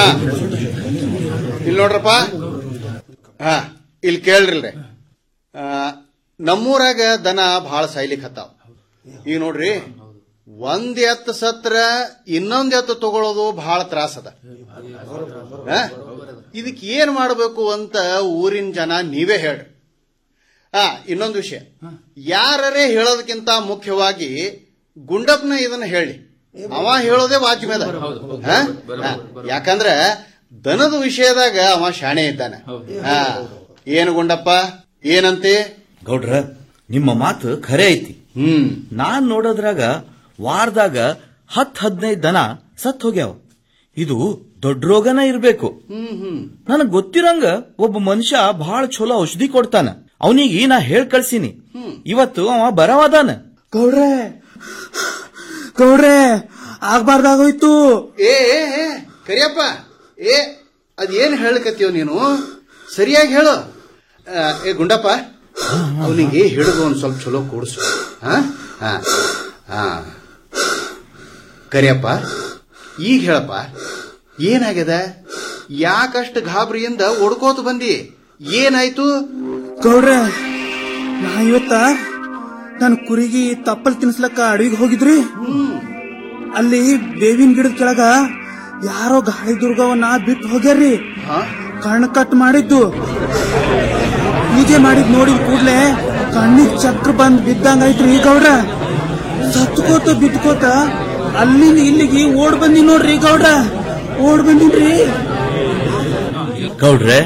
ಇಲ್ಲಿ ನೋಡ್ರಪ್ಪ ಹಾ ಇಲ್ಲಿ ಕೇಳ್ರಿಲ್ರಿ ಆ, ನಮ್ಮೂರಾಗ ದನ ಬಹಳ ಸಾಯ್ಲಿಕ್ ಹತ್ತಾವ ಈಗ ನೋಡ್ರಿ ಒಂದ್ ಎತ್ತು ಸತ್ರ ಇನ್ನೊಂದ್ ಎತ್ತು ತಗೊಳ್ಳೋದು ಬಹಳ ತ್ರಾಸ ಅದ ಆ? ಇದಕ್ ಏನ್ ಮಾಡಬೇಕು ಅಂತ ಊರಿನ ಜನ ನೀವೇ ಹೇಳ್ರಿ ಆ ಇನ್ನೊಂದು ವಿಷಯ ಯಾರರೇ ಹೇಳೋದಕ್ಕಿಂತ ಮುಖ್ಯವಾಗಿ ಗುಂಡಪ್ಪನ ಇದನ್ನ ಹೇಳಿ ಅವ ಹೇಳೋದೇ ವಾಜ್ಮೇದ ಆ? ಆ, ಯಾಕಂದ್ರ ದನದ ವಿಷಯದಾಗ ಅವ ಶಾಣೆ ಇದ್ದಾನೆ ಆ, ಏನು ಗುಂಡಪ್ಪ ಏನಂತೆ ಗೌಡ್ರ ನಿಮ್ಮ ಮಾತು ಖರೆ ಐತಿ ಹ್ಮ್ ನಾನ್ ನೋಡೋದ್ರಾಗ ವಾರದಾಗ ಹತ್ ಹದಿನೈದು ದನ ಸತ್ ಹೋಗ್ಯಾವ ಇದು ದೊಡ್ಡ ರೋಗನ ಇರ್ಬೇಕು ಹ್ಮ್ ಹ್ಮ್ ನನಗ್ ಗೊತ್ತಿರಂಗ ಒಬ್ಬ ಮನುಷ್ಯ ಬಹಳ ಚಲೋ ಔಷಧಿ ಕೊಡ್ತಾನ ಅವನಿಗೆ ನಾ ಹೇಳ್ ಕಳ್ಸಿನಿ ಇವತ್ತು ಅವ ಬರವಾದಾನ ಗೌಡ್ರೆ ಗೌಡ್ರೆ ಆಗ್ಬಾರ್ದಾಗೋಯ್ತು ಏ ಏ, ಏ ಕರಿಯಪ್ಪ ಏ ಅದೇನ್ ಹೇಳಕತ್ತೀವ ನೀನು ಸರಿಯಾಗಿ ಹೇಳು ಆ, ಏ ಗುಂಡಪ್ಪ ಅವನಿಗೆ ಹಿಡಿದು ಒಂದ್ ಸ್ವಲ್ಪ ಚಲೋ ಕೂಡಿಸು ಹಾ ಹಾ ಹಾ ಕರಿಯಪ್ಪ ಈಗ ಹೇಳಪ್ಪ ಏನಾಗ್ಯದ ಯಾಕಷ್ಟು ಗಾಬರಿಯಿಂದ ಒಡ್ಕೋತ ಬಂದಿ ಏನಾಯ್ತು ಗೌಡ್ರೆ ನಾ ಇವತ್ತ ನನ್ ಕುರಿಗೆ ತಪ್ಪಲ್ ತಿನ್ಸ್ಲಕ್ಕ ಅಡವಿಗೆ ಹೋಗಿದ್ರಿ ಅಲ್ಲಿ ಬೇವಿನ ಗಿಡದ ಕೆಳಗ ಯಾರೋ ಗಾಳಿ ದುರ್ಗವನ್ನ ಬಿಟ್ಟು ಹೋಗ್ಯಾರ್ರಿ ಕಣ್ಣು ಕಟ್ ಮಾಡಿದ್ದು ಹೀಗೆ ಮಾಡಿದ್ ನೋಡಿದ ಕೂಡ್ಲೆ ಕಣ್ಣಿಗ್ ಚಕ್ರ ಬಂದ್ ಬಿದ್ದಂಗೈತ್ರಿ ಗೌಡ್ರ ಸತ್ಕೋತ ಬಿದ್ಕೋತ ಅಲ್ಲಿಂದ ಇಲ್ಲಿಗೆ ಓಡ್ ಬಂದಿ ನೋಡ್ರಿ ಗೌಡ್ರ ಓಡ್ ಬಂದಿನ್ರಿ ಗೌಡ್ರೆ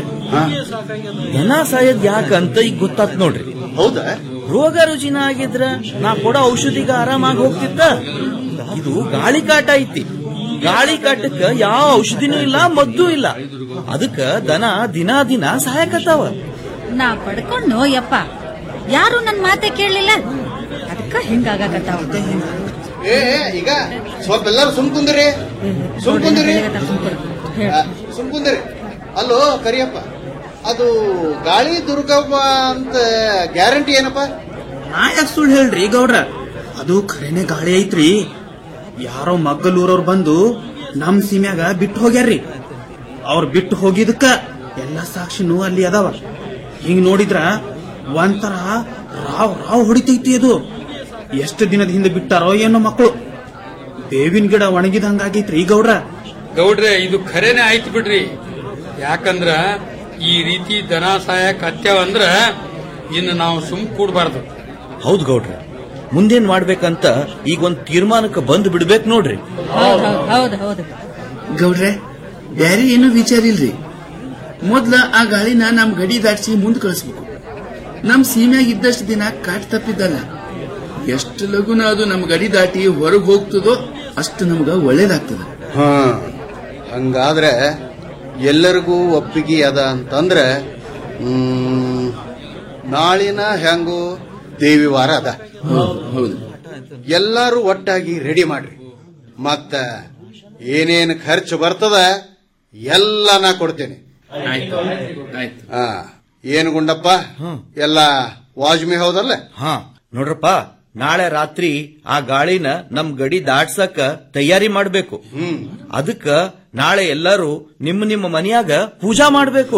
ದನ ಸಾಯದ್ ಯಾಕಂತ ಈಗ ಗೊತ್ತಾತ್ ನೋಡ್ರಿ ಹೌದಾ ರೋಗ ರುಜಿನ ಆಗಿದ್ರ ನಾ ಕೊಡೋ ಔಷಧಿಗ ಆರಾಮಾಗಿ ಹೋಗ್ತಿತ್ತ ಇದು ಗಾಳಿ ಕಾಟ ಐತಿ ಗಾಳಿ ಕಾಟಕ್ಕ ಯಾವ ಔಷಧಿನೂ ಇಲ್ಲ ಮದ್ದು ಇಲ್ಲ ಅದಕ್ಕ ದನ ದಿನಾ ದಿನ ಸಹಾಯಕತ್ತಾವ ನಾ ಪಡ್ಕೊಂಡು ಯಪ್ಪ ಯಾರು ನನ್ ಮಾತೆ ಕೇಳಲಿಲ್ಲ ಅದಕ್ಕ ಹಿಂಗಾಗಕತ್ತಾವ ಏ ಏ, ಈಗ ಸ್ವಲ್ಪ ಎಲ್ಲರೂ ಸುಮ್ ಕುಂದ್ರಿ ಸುಮ್ ಕುಂದ್ರಿ ಆ, ಸುಮ್ ಕುಂದ್ರಿ ಅಲ್ಲೋ ಕರಿಯಪ್ಪ ಅದು ಗಾಳಿ ದುರ್ಗವ್ವ ಅಂತ ಗ್ಯಾರಂಟಿ ಏನಪ್ಪ ನಾ ಯಾಕೆ ಸುಳ್ಳು ಹೇಳ್ರಿ ಗೌಡ್ರ ಅದು ಖರೇನೆ ಗಾಳಿ ಐತ್ರಿ ಯಾರೋ ಮಗ್ಗಲೂರವ್ರು ಬಂದು ನಮ್ ಸೀಮ್ಯಾಗ ಬಿಟ್ಟು ಹೋಗ್ಯಾರ್ರಿ ಅವ್ರು ಬಿಟ್ಟು ಹೋಗಿದಕ್ಕ ಎಲ್ಲ ಸಾಕ್ಷಿನೂ ಅಲ್ಲಿ ಅದಾವ ಹಿಂಗ್ ನೋಡಿದ್ರ ಒಂಥರ ರಾವ್ ರಾವ್ ಹೊಡಿತೈತಿ ಅದು ಎಷ್ಟು ದಿನದ ಹಿಂದೆ ಬಿಟ್ಟಾರೋ ಏನೋ ಮಕ್ಕಳು ಬೇವಿನ ಗಿಡ ಒಣಗಿದಂಗಾಗೈತ್ರಿ ಗೌಡ್ರ ಗೌಡ್ರೆ ಇದು ಖರೇನೆ ಆಯ್ತು ಬಿಡ್ರಿ ಯಾಕಂದ್ರ ಈ ರೀತಿ ದನ ಸಹಾಯಕ್ ಹತ್ಯಾವಂದ್ರ ಇನ್ನು ನಾವು ಸುಮ್ ಕೂಡ್ಬಾರ್ದು ಹೌದ್ ಗೌಡ್ರೆ ಮುಂದೇನ್ ಮಾಡ್ಬೇಕಂತ ಈಗ ಒಂದ್ ತೀರ್ಮಾನಕ್ಕೆ ಬಂದ್ ಬಿಡ್ಬೇಕು ನೋಡ್ರಿ ಹೌದು ಹೌದು ಗೌಡ್ರೆ ಬ್ಯಾರೆ ಏನೂ ವಿಚಾರ ಇಲ್ರಿ ಮೊದ್ಲ ಆ ಗಾಳಿನ ನಮ್ ಗಡಿ ದಾಟಿಸಿ ಮುಂದ್ ಕಳಿಸ್ಬೇಕು ನಮ್ ಸೀಮ್ಯಾಗ ಇದ್ದಷ್ಟು ದಿನ ಕಾಟ್ ತಪ್ಪಿದ್ದಲ್ಲ ಎಷ್ಟು ಲಗುನ ಅದು ನಮ್ ಗಡಿ ದಾಟಿ ಹೊರಗ್ ಹೋಗ್ತದೋ ಅಷ್ಟು ನಮ್ಗ ಒಳ್ಳೇದಾಗ್ತದ ಹಾ ಹಂಗಾದ್ರೆ ಎಲ್ಲರಿಗೂ ಒಪ್ಪಿಗೆ ಅದ ಅಂತಂದ್ರೆ ಹ್ಮ್, ನಾಳಿನ ಹೆಂಗು ದೇವಿ ವಾರ ಅದ ಹೌದು ಎಲ್ಲಾರು ಒಟ್ಟಾಗಿ ರೆಡಿ ಮಾಡ್ರಿ ಮತ್ತ ಏನೇನು ಖರ್ಚು ಬರ್ತದ ಎಲ್ಲ ನಾ ಕೊಡ್ತೇನೆ ಆಯ್ತು ಆಯ್ತು ಆ ಏನು ಗುಂಡಪ್ಪ ಎಲ್ಲ ವಾಜ್ಮಿ ಹೌದಲ್ಲ ಹಾ ನೋಡ್ರಪ್ಪ ನಾಳೆ ರಾತ್ರಿ ಆ ಗಾಳಿನ ನಮ್ ಗಡಿ ದಾಟ್ಸಕ ತಯಾರಿ ಮಾಡ್ಬೇಕು ಅದಕ್ಕ ನಾಳೆ ಎಲ್ಲರೂ ನಿಮ್ಮ ನಿಮ್ಮ ಮನೆಯಾಗ ಪೂಜಾ ಮಾಡ್ಬೇಕು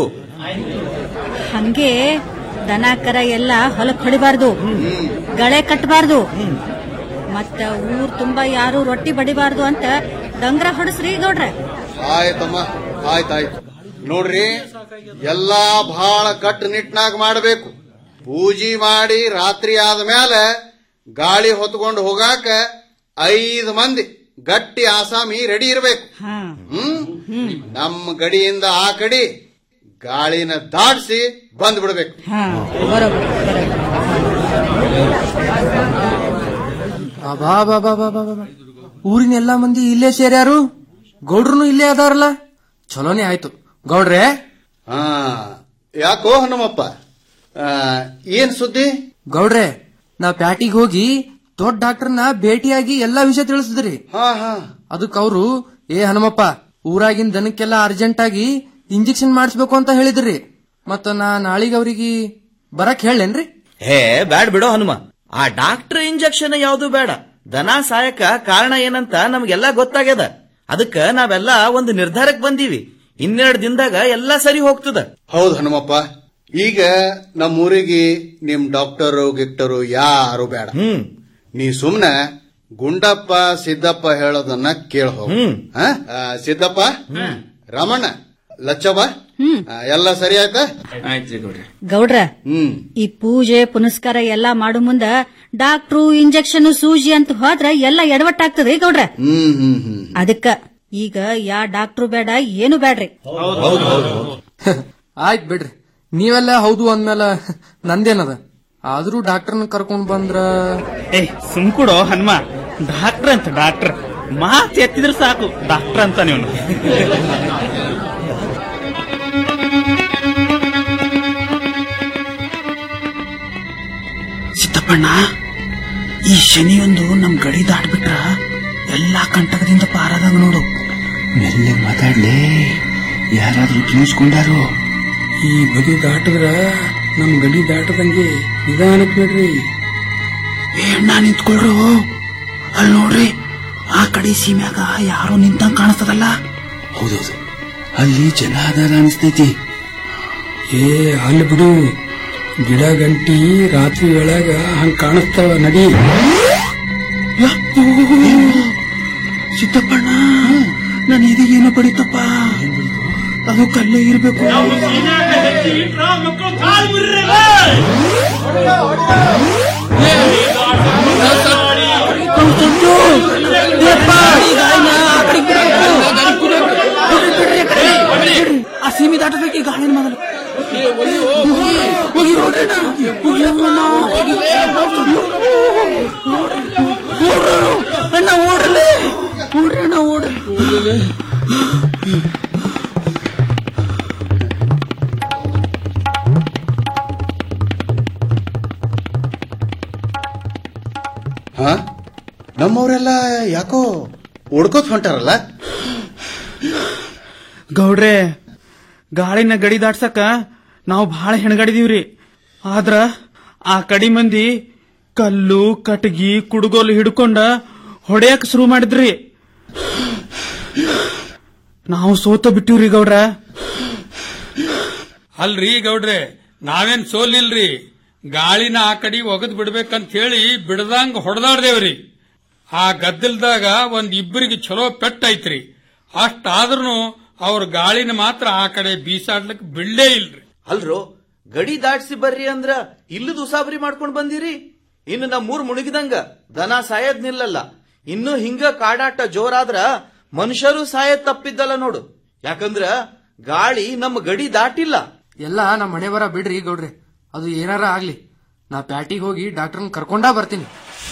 ಹಂಗೆ ದನ ಕರ ಎಲ್ಲ ಹೊಲಕ್ ಹೊಡಿಬಾರ್ದು ಗಳೆ ಕಟ್ಟಬಾರ್ದು ಮತ್ತ ಊರ್ ತುಂಬಾ ಯಾರು ರೊಟ್ಟಿ ಬಡಿಬಾರ್ದು ಅಂತ ಡಂಗ್ರ ಹೊಡಸ್ರಿ ಗೌಡ್ರ ಆಯ್ತಮ್ಮ ಆಯ್ತಾಯ್ತು ನೋಡ್ರಿ ಎಲ್ಲಾ ಬಹಳ ಕಟ್ಟುನಿಟ್ನಾಗ ಮಾಡಬೇಕು ಪೂಜೆ ಮಾಡಿ ರಾತ್ರಿ ಆದ್ಮೇಲೆ ಗಾಳಿ ಹೊತ್ಕೊಂಡು ಹೋಗಾಕ ಐದು ಮಂದಿ ಗಟ್ಟಿ ಆಸಾಮಿ ರೆಡಿ ಇರಬೇಕು ಹ್ಮ್ ನಮ್ಮ ಗಡಿಯಿಂದ ಆ ಕಡಿ ಗಾಳಿನ ದಾಟಿಸಿ ಬಂದ್ ಬಿಡ್ಬೇಕು ಬಾ ಬಾ ಬಾ ಬಾ ಬಾ ಬಾ ಊರಿನ ಎಲ್ಲಾ ಮಂದಿ ಇಲ್ಲೇ ಸೇರ್ಯಾರು ಗೌಡ್ರು ಇಲ್ಲೇ ಅದಾರಲ್ಲ ಚಲೋನೇ ಆಯ್ತು ಗೌಡ್ರೆ ಹಾ ಯಾಕೋ ಹನುಮಪ್ಪ ಆ, ಏನ್ ಸುದ್ದಿ ಗೌಡ್ರೆ ನಾ ಪ್ಯಾಟಿಗೆ ಹೋಗಿ ದೊಡ್ಡ ಡಾಕ್ಟರ್ನ ಭೇಟಿಯಾಗಿ ಎಲ್ಲಾ ವಿಷಯ ತಿಳಿಸಿದ್ರಿ ಹಾ ಹಾ ಅದಕ್ಕೆ ಅವರು ಏ ಹನುಮಪ್ಪ ಊರಾಗಿನ ದನಕ್ಕೆಲ್ಲ ಅರ್ಜೆಂಟ್ ಆಗಿ ಇಂಜೆಕ್ಷನ್ ಮಾಡಿಸ್ಬೇಕು ಅಂತ ಹೇಳಿದ್ರಿ ಮತ್ತ ನಾ ನಾಳಿಗೆ ಅವ್ರಿಗೆ ಬರಕ್ ಹೇಳೇನ್ರಿ ಹೇ ಬ್ಯಾಡ್ ಬಿಡೋ ಹನುಮ ಆ ಡಾಕ್ಟರ್ ಇಂಜೆಕ್ಷನ್ ಯಾವ್ದು ಬೇಡ ದನ ಸಾಯಕ ಕಾರಣ ಏನಂತ ನಮ್ಗೆಲ್ಲ ಗೊತ್ತಾಗ್ಯದ ಅದಕ್ಕ ನಾವೆಲ್ಲ ಒಂದು ನಿರ್ಧಾರಕ್ಕೆ ಬಂದೀವಿ ಇನ್ನೆರಡು ದಿನದಾಗ ಎಲ್ಲ ಸರಿ ಹೋಗ್ತದ ಹೌದು ಹನುಮಪ್ಪ ಈಗ ನಮ್ಮೂರಿಗೆ ನಿಮ್ ಡಾಕ್ಟರು ಗಿಕ್ಟರು ಯಾರು ಬೇಡ ನೀ ಸುಮ್ನೆ ಗುಂಡಪ್ಪ ಸಿದ್ದಪ್ಪ ಹೇಳೋದನ್ನ ಕೇಳ ಹೋಗು ಆ? ಆ, ಸಿದ್ದಪ್ಪ ರಮಣ್ಣ ಲಚ್ಚವ್ವ ಆ, ಎಲ್ಲ ಸರಿ ಆಯ್ತಾ ಆಯ್ತು ಗೌಡ್ರೆ ಗೌಡ್ರ ಹ್ಮ್ ಈ ಪೂಜೆ ಪುನಸ್ಕಾರ ಎಲ್ಲಾ ಮಾಡು ಮುಂದ ಡಾಕ್ಟ್ರು ಇಂಜೆಕ್ಷನ್ ಸೂಜಿ ಅಂತ ಹೋದ್ರ ಎಲ್ಲ ಎಡವಟ್ಟಾಗ್ತದ್ರಿ ಗೌಡ್ರ ಹ್ಮ್ ಹ್ಮ್ ಹ್ಮ್ ಅದಕ್ಕ ಈಗ ಯಾ ಡಾಕ್ಟ್ರು ಬೇಡ ಏನು ಬೇಡ್ರಿ ಆಯ್ತ್ ಬಿಡ್ರಿ ನೀವೆಲ್ಲ ಹೌದು ಅಂದ್ಮೇಲೆ ನಂದೇನದ ಆದ್ರೂ ಡಾಕ್ಟರ್ನ ಕರ್ಕೊಂಡ್ ಬಂದ್ರ ಏ ಸುಮ್ಕುಡೋ ಹನುಮ ಡಾಕ್ಟರ್ ಅಂತ ಡಾಕ್ಟರ್ ಮಾತ್ ಎತ್ತಿದ್ರೆ ಸಾಕು ಡಾಕ್ಟರ್ ಅಂತ ನೀವು ಸಿದ್ದಪ್ಪಣ್ಣ ಈ ಶನಿಯೊಂದು ನಮ್ ಗಡಿ ದಾಟ್ಬಿಟ್ರ ಎಲ್ಲಾ ಕಂಟಕದಿಂದ ಪಾರಾದಂಗ ನೋಡು ಮೆಲ್ಲೆ ಮಾತಾಡ್ಲೇ ಯಾರಾದ್ರೂ ಕೇಳಿಸ್ಕೊಂಡಾರು ಈ ಬದಿ ದಾಟಿದ್ರ ನಮ್ ಗಡಿ ದಾಟದಂಗೆ ನಿಧಾನಕ್ ನೋಡ್ರಿ ಏ ಅಣ್ಣ ನಿಂತ್ಕೊಳ್ರು ಅಲ್ಲಿ ನೋಡ್ರಿ ಆ ಕಡೆ ಸೀಮ್ಯಾಗ ಯಾರೋ ನಿಂತಂಗ್ ಕಾಣಿಸ್ತದಲ್ಲ ಹೌದೌದು ಅಲ್ಲಿ ಜನ ಅದಾರ ಅನಿಸ್ತೈತಿ ಏ ಅಲ್ಲಿ ಬಿಡು ಗಿಡ ಗಂಟಿ ರಾತ್ರಿ ವೇಳೆಗ ಹಂಗ ಕಾಣಿಸ್ತಾವ ನಡಿ ಯಪ್ಪೋ! ಸಿದ್ದಪ್ಪಣ್ಣ ನಾನು ಎದೆಗೇನೋ ಬಡಿತಪ್ಪ ಅದು ಕಲ್ಲೇ ಇರ್ಬೇಕು ಆ ಸೀಮಿ ದಾಟಬೇಕು ಈ ಗಾಳಿನ ಮೊದಲು ಹೋಗಿ ನೋಡ್ರಣ್ಣ. ಹೋಗಿ ಅಣ್ಣ, ಹೋಗಿ. ಅಣ್ಣ ಓಡ್ರಲೇ ಓಡ್ರಿ ಅಣ್ಣ ಓಡ್ರಿ ಹಾ ನಮ್ಮವರೆಲ್ಲ ಯಾಕೋ ಓಡ್ಕೋತ್ ಹೊಂಟಾರಲ್ಲ ಗೌಡ್ರೆ ಗಾಳಿನ ಗಡಿ ದಾಟ್ಸಕ ನಾವು ಬಹಳ ಹೆಣಗಾಡಿದೀವ್ರಿ ಆದ್ರ ಆ ಕಡಿ ಮಂದಿ ಕಲ್ಲು ಕಟಗಿ ಕುಡುಗೋಲು ಹಿಡ್ಕೊಂಡ ಹೊಡೆಯಕ್ ಶುರು ಮಾಡಿದ್ರಿ ನಾವು ಸೋತ ಬಿಟ್ಟಿವ್ರಿ ಗೌಡ್ರ ಅಲ್ರಿ ಗೌಡ್ರೆ ನಾವೇನ್ ಸೋಲಿಲ್ರಿ ಗಾಳಿನ ಆ ಕಡೆ ಒಗದ್ ಬಿಡ್ಬೇಕಂತ ಹೇಳಿ ಬಿಡದಂಗ ಹೊಡೆದಾಡ್ದೇವ್ರಿ ಆ ಗದ್ದಲ್ದಾಗ ಒಂದ್ ಇಬ್ಬರಿಗೆ ಚಲೋ ಪೆಟ್ಟೈತ್ರಿ ಅಷ್ಟಾದ್ರೂ ಅವ್ರ ಗಾಳಿನ ಮಾತ್ರ ಆ ಕಡೆ ಬೀಸಾಡ್ಲಿಕ್ ಬಿಡ್ಲೇ ಇಲ್ರಿ ಅಲ್ರೋ ಗಡಿ ದಾಟ್ಸಿ ಬರ್ರಿ ಅಂದ್ರ ಇಲ್ಲದ ಉಸಾಬರಿ ಮಾಡ್ಕೊಂಡ್ ಬಂದಿರಿ ಇನ್ನು ನಮ್ಮೂರ್ ಮುಳುಗಿದಂಗ ದನ ಸಾಯದ್ ನಿಲ್ಲಲ್ಲ ಇನ್ನು ಹಿಂಗ ಕಾಡಾಟ ಜೋರಾದ್ರ ಮನುಷ್ಯರು ಸಾಯದ್ ತಪ್ಪಿದ್ದಲ್ಲ ನೋಡು ಯಾಕಂದ್ರ ಗಾಳಿ ನಮ್ಮ ಗಡಿ ದಾಟಿಲ್ಲ ಎಲ್ಲ ನಮ್ಮ ಮನೆ ಬರ ಬಿಡ್ರಿ ಗೌಡ್ರೆ ಅದು ಏನಾರ ಆಗ್ಲಿ ನಾ ಪ್ಯಾಟಿಗೆ ಹೋಗಿ ಡಾಕ್ಟರ್ನ ಕರ್ಕೊಂಡಾ ಬರ್ತೀನಿ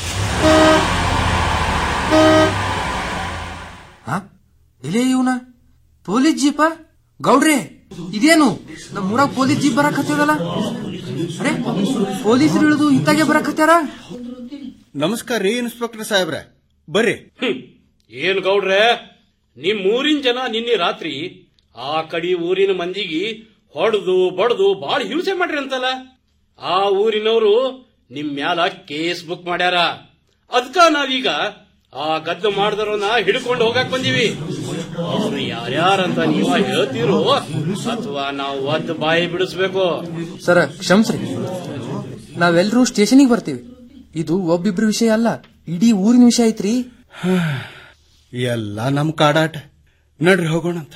ಹಾ ಇಲ್ಲೇ ಇವನ ಪೊಲೀಸ್ ಜೀಪ ಗೌಡ್ರೆ ಇದೇನು ನಮ್ಮ ಊರಾಗ ಪೊಲೀಸ್ ಜೀಪ್ ಬರಕ್ ಹತ್ತದಲ್ಲ ಅರೆ ಪೊಲೀಸರು ಇಳಿದು ಇತ್ತಾಗೆ ಬರಕ್ ಹತ್ತಾರ ನಮಸ್ಕಾರ ರೀ ಇನ್ಸ್ಪೆಕ್ಟರ್ ಸಾಹೇಬ್ರೆ ಬರ್ರಿ ಏನ್ ಗೌಡ್ರೆ ನಿಮ್ ಊರಿನ ಜನ ನಿನ್ನೆ ರಾತ್ರಿ ಆ ಕಡಿ ಊರಿನ ಮಂದಿಗೆ ಹೊಡೆದು ಬಡ್ದು ಬಾಳ ಹಿಂಸೆ ಮಾಡ್ರಿ ಅಂತಲ್ಲ ಆ ಊರಿನವರು ನಿಮ್ ಮ್ಯಾಲ ಕೇಸ್ ಬುಕ್ ಮಾಡ್ಯಾರ ಅದ್ಕ ನಾವೀಗ ಆ ಗದ್ದು ಮಾಡಿದವ್ರನ್ನ ಹಿಡ್ಕೊಂಡು ಹೋಗಕ್ ಬಂದೀವಿ ಅವ್ರು ಯಾರ್ಯಾರಂತ ನೀವ ಹೇಳ್ತೀರೋ ಅಥವಾ ನಾವು ಒದ್ದು ಬಾಯಿ ಬಿಡಿಸ್ಬೇಕು ಸರ ಕ್ಷಮ್ಸ್ರಿ ನಾವೆಲ್ಲರೂ ಸ್ಟೇಷನಿಗೆ ಬರ್ತೀವಿ ಇದು ಒಬ್ಬಿಬ್ರ ವಿಷಯ ಅಲ್ಲ ಇಡೀ ಊರಿನ ವಿಷಯ ಐತ್ರಿ ಎಲ್ಲ ನಮ್ ಕಾಡಾಟ ನಡ್ರಿ ಹೋಗೋಣ ಅಂತ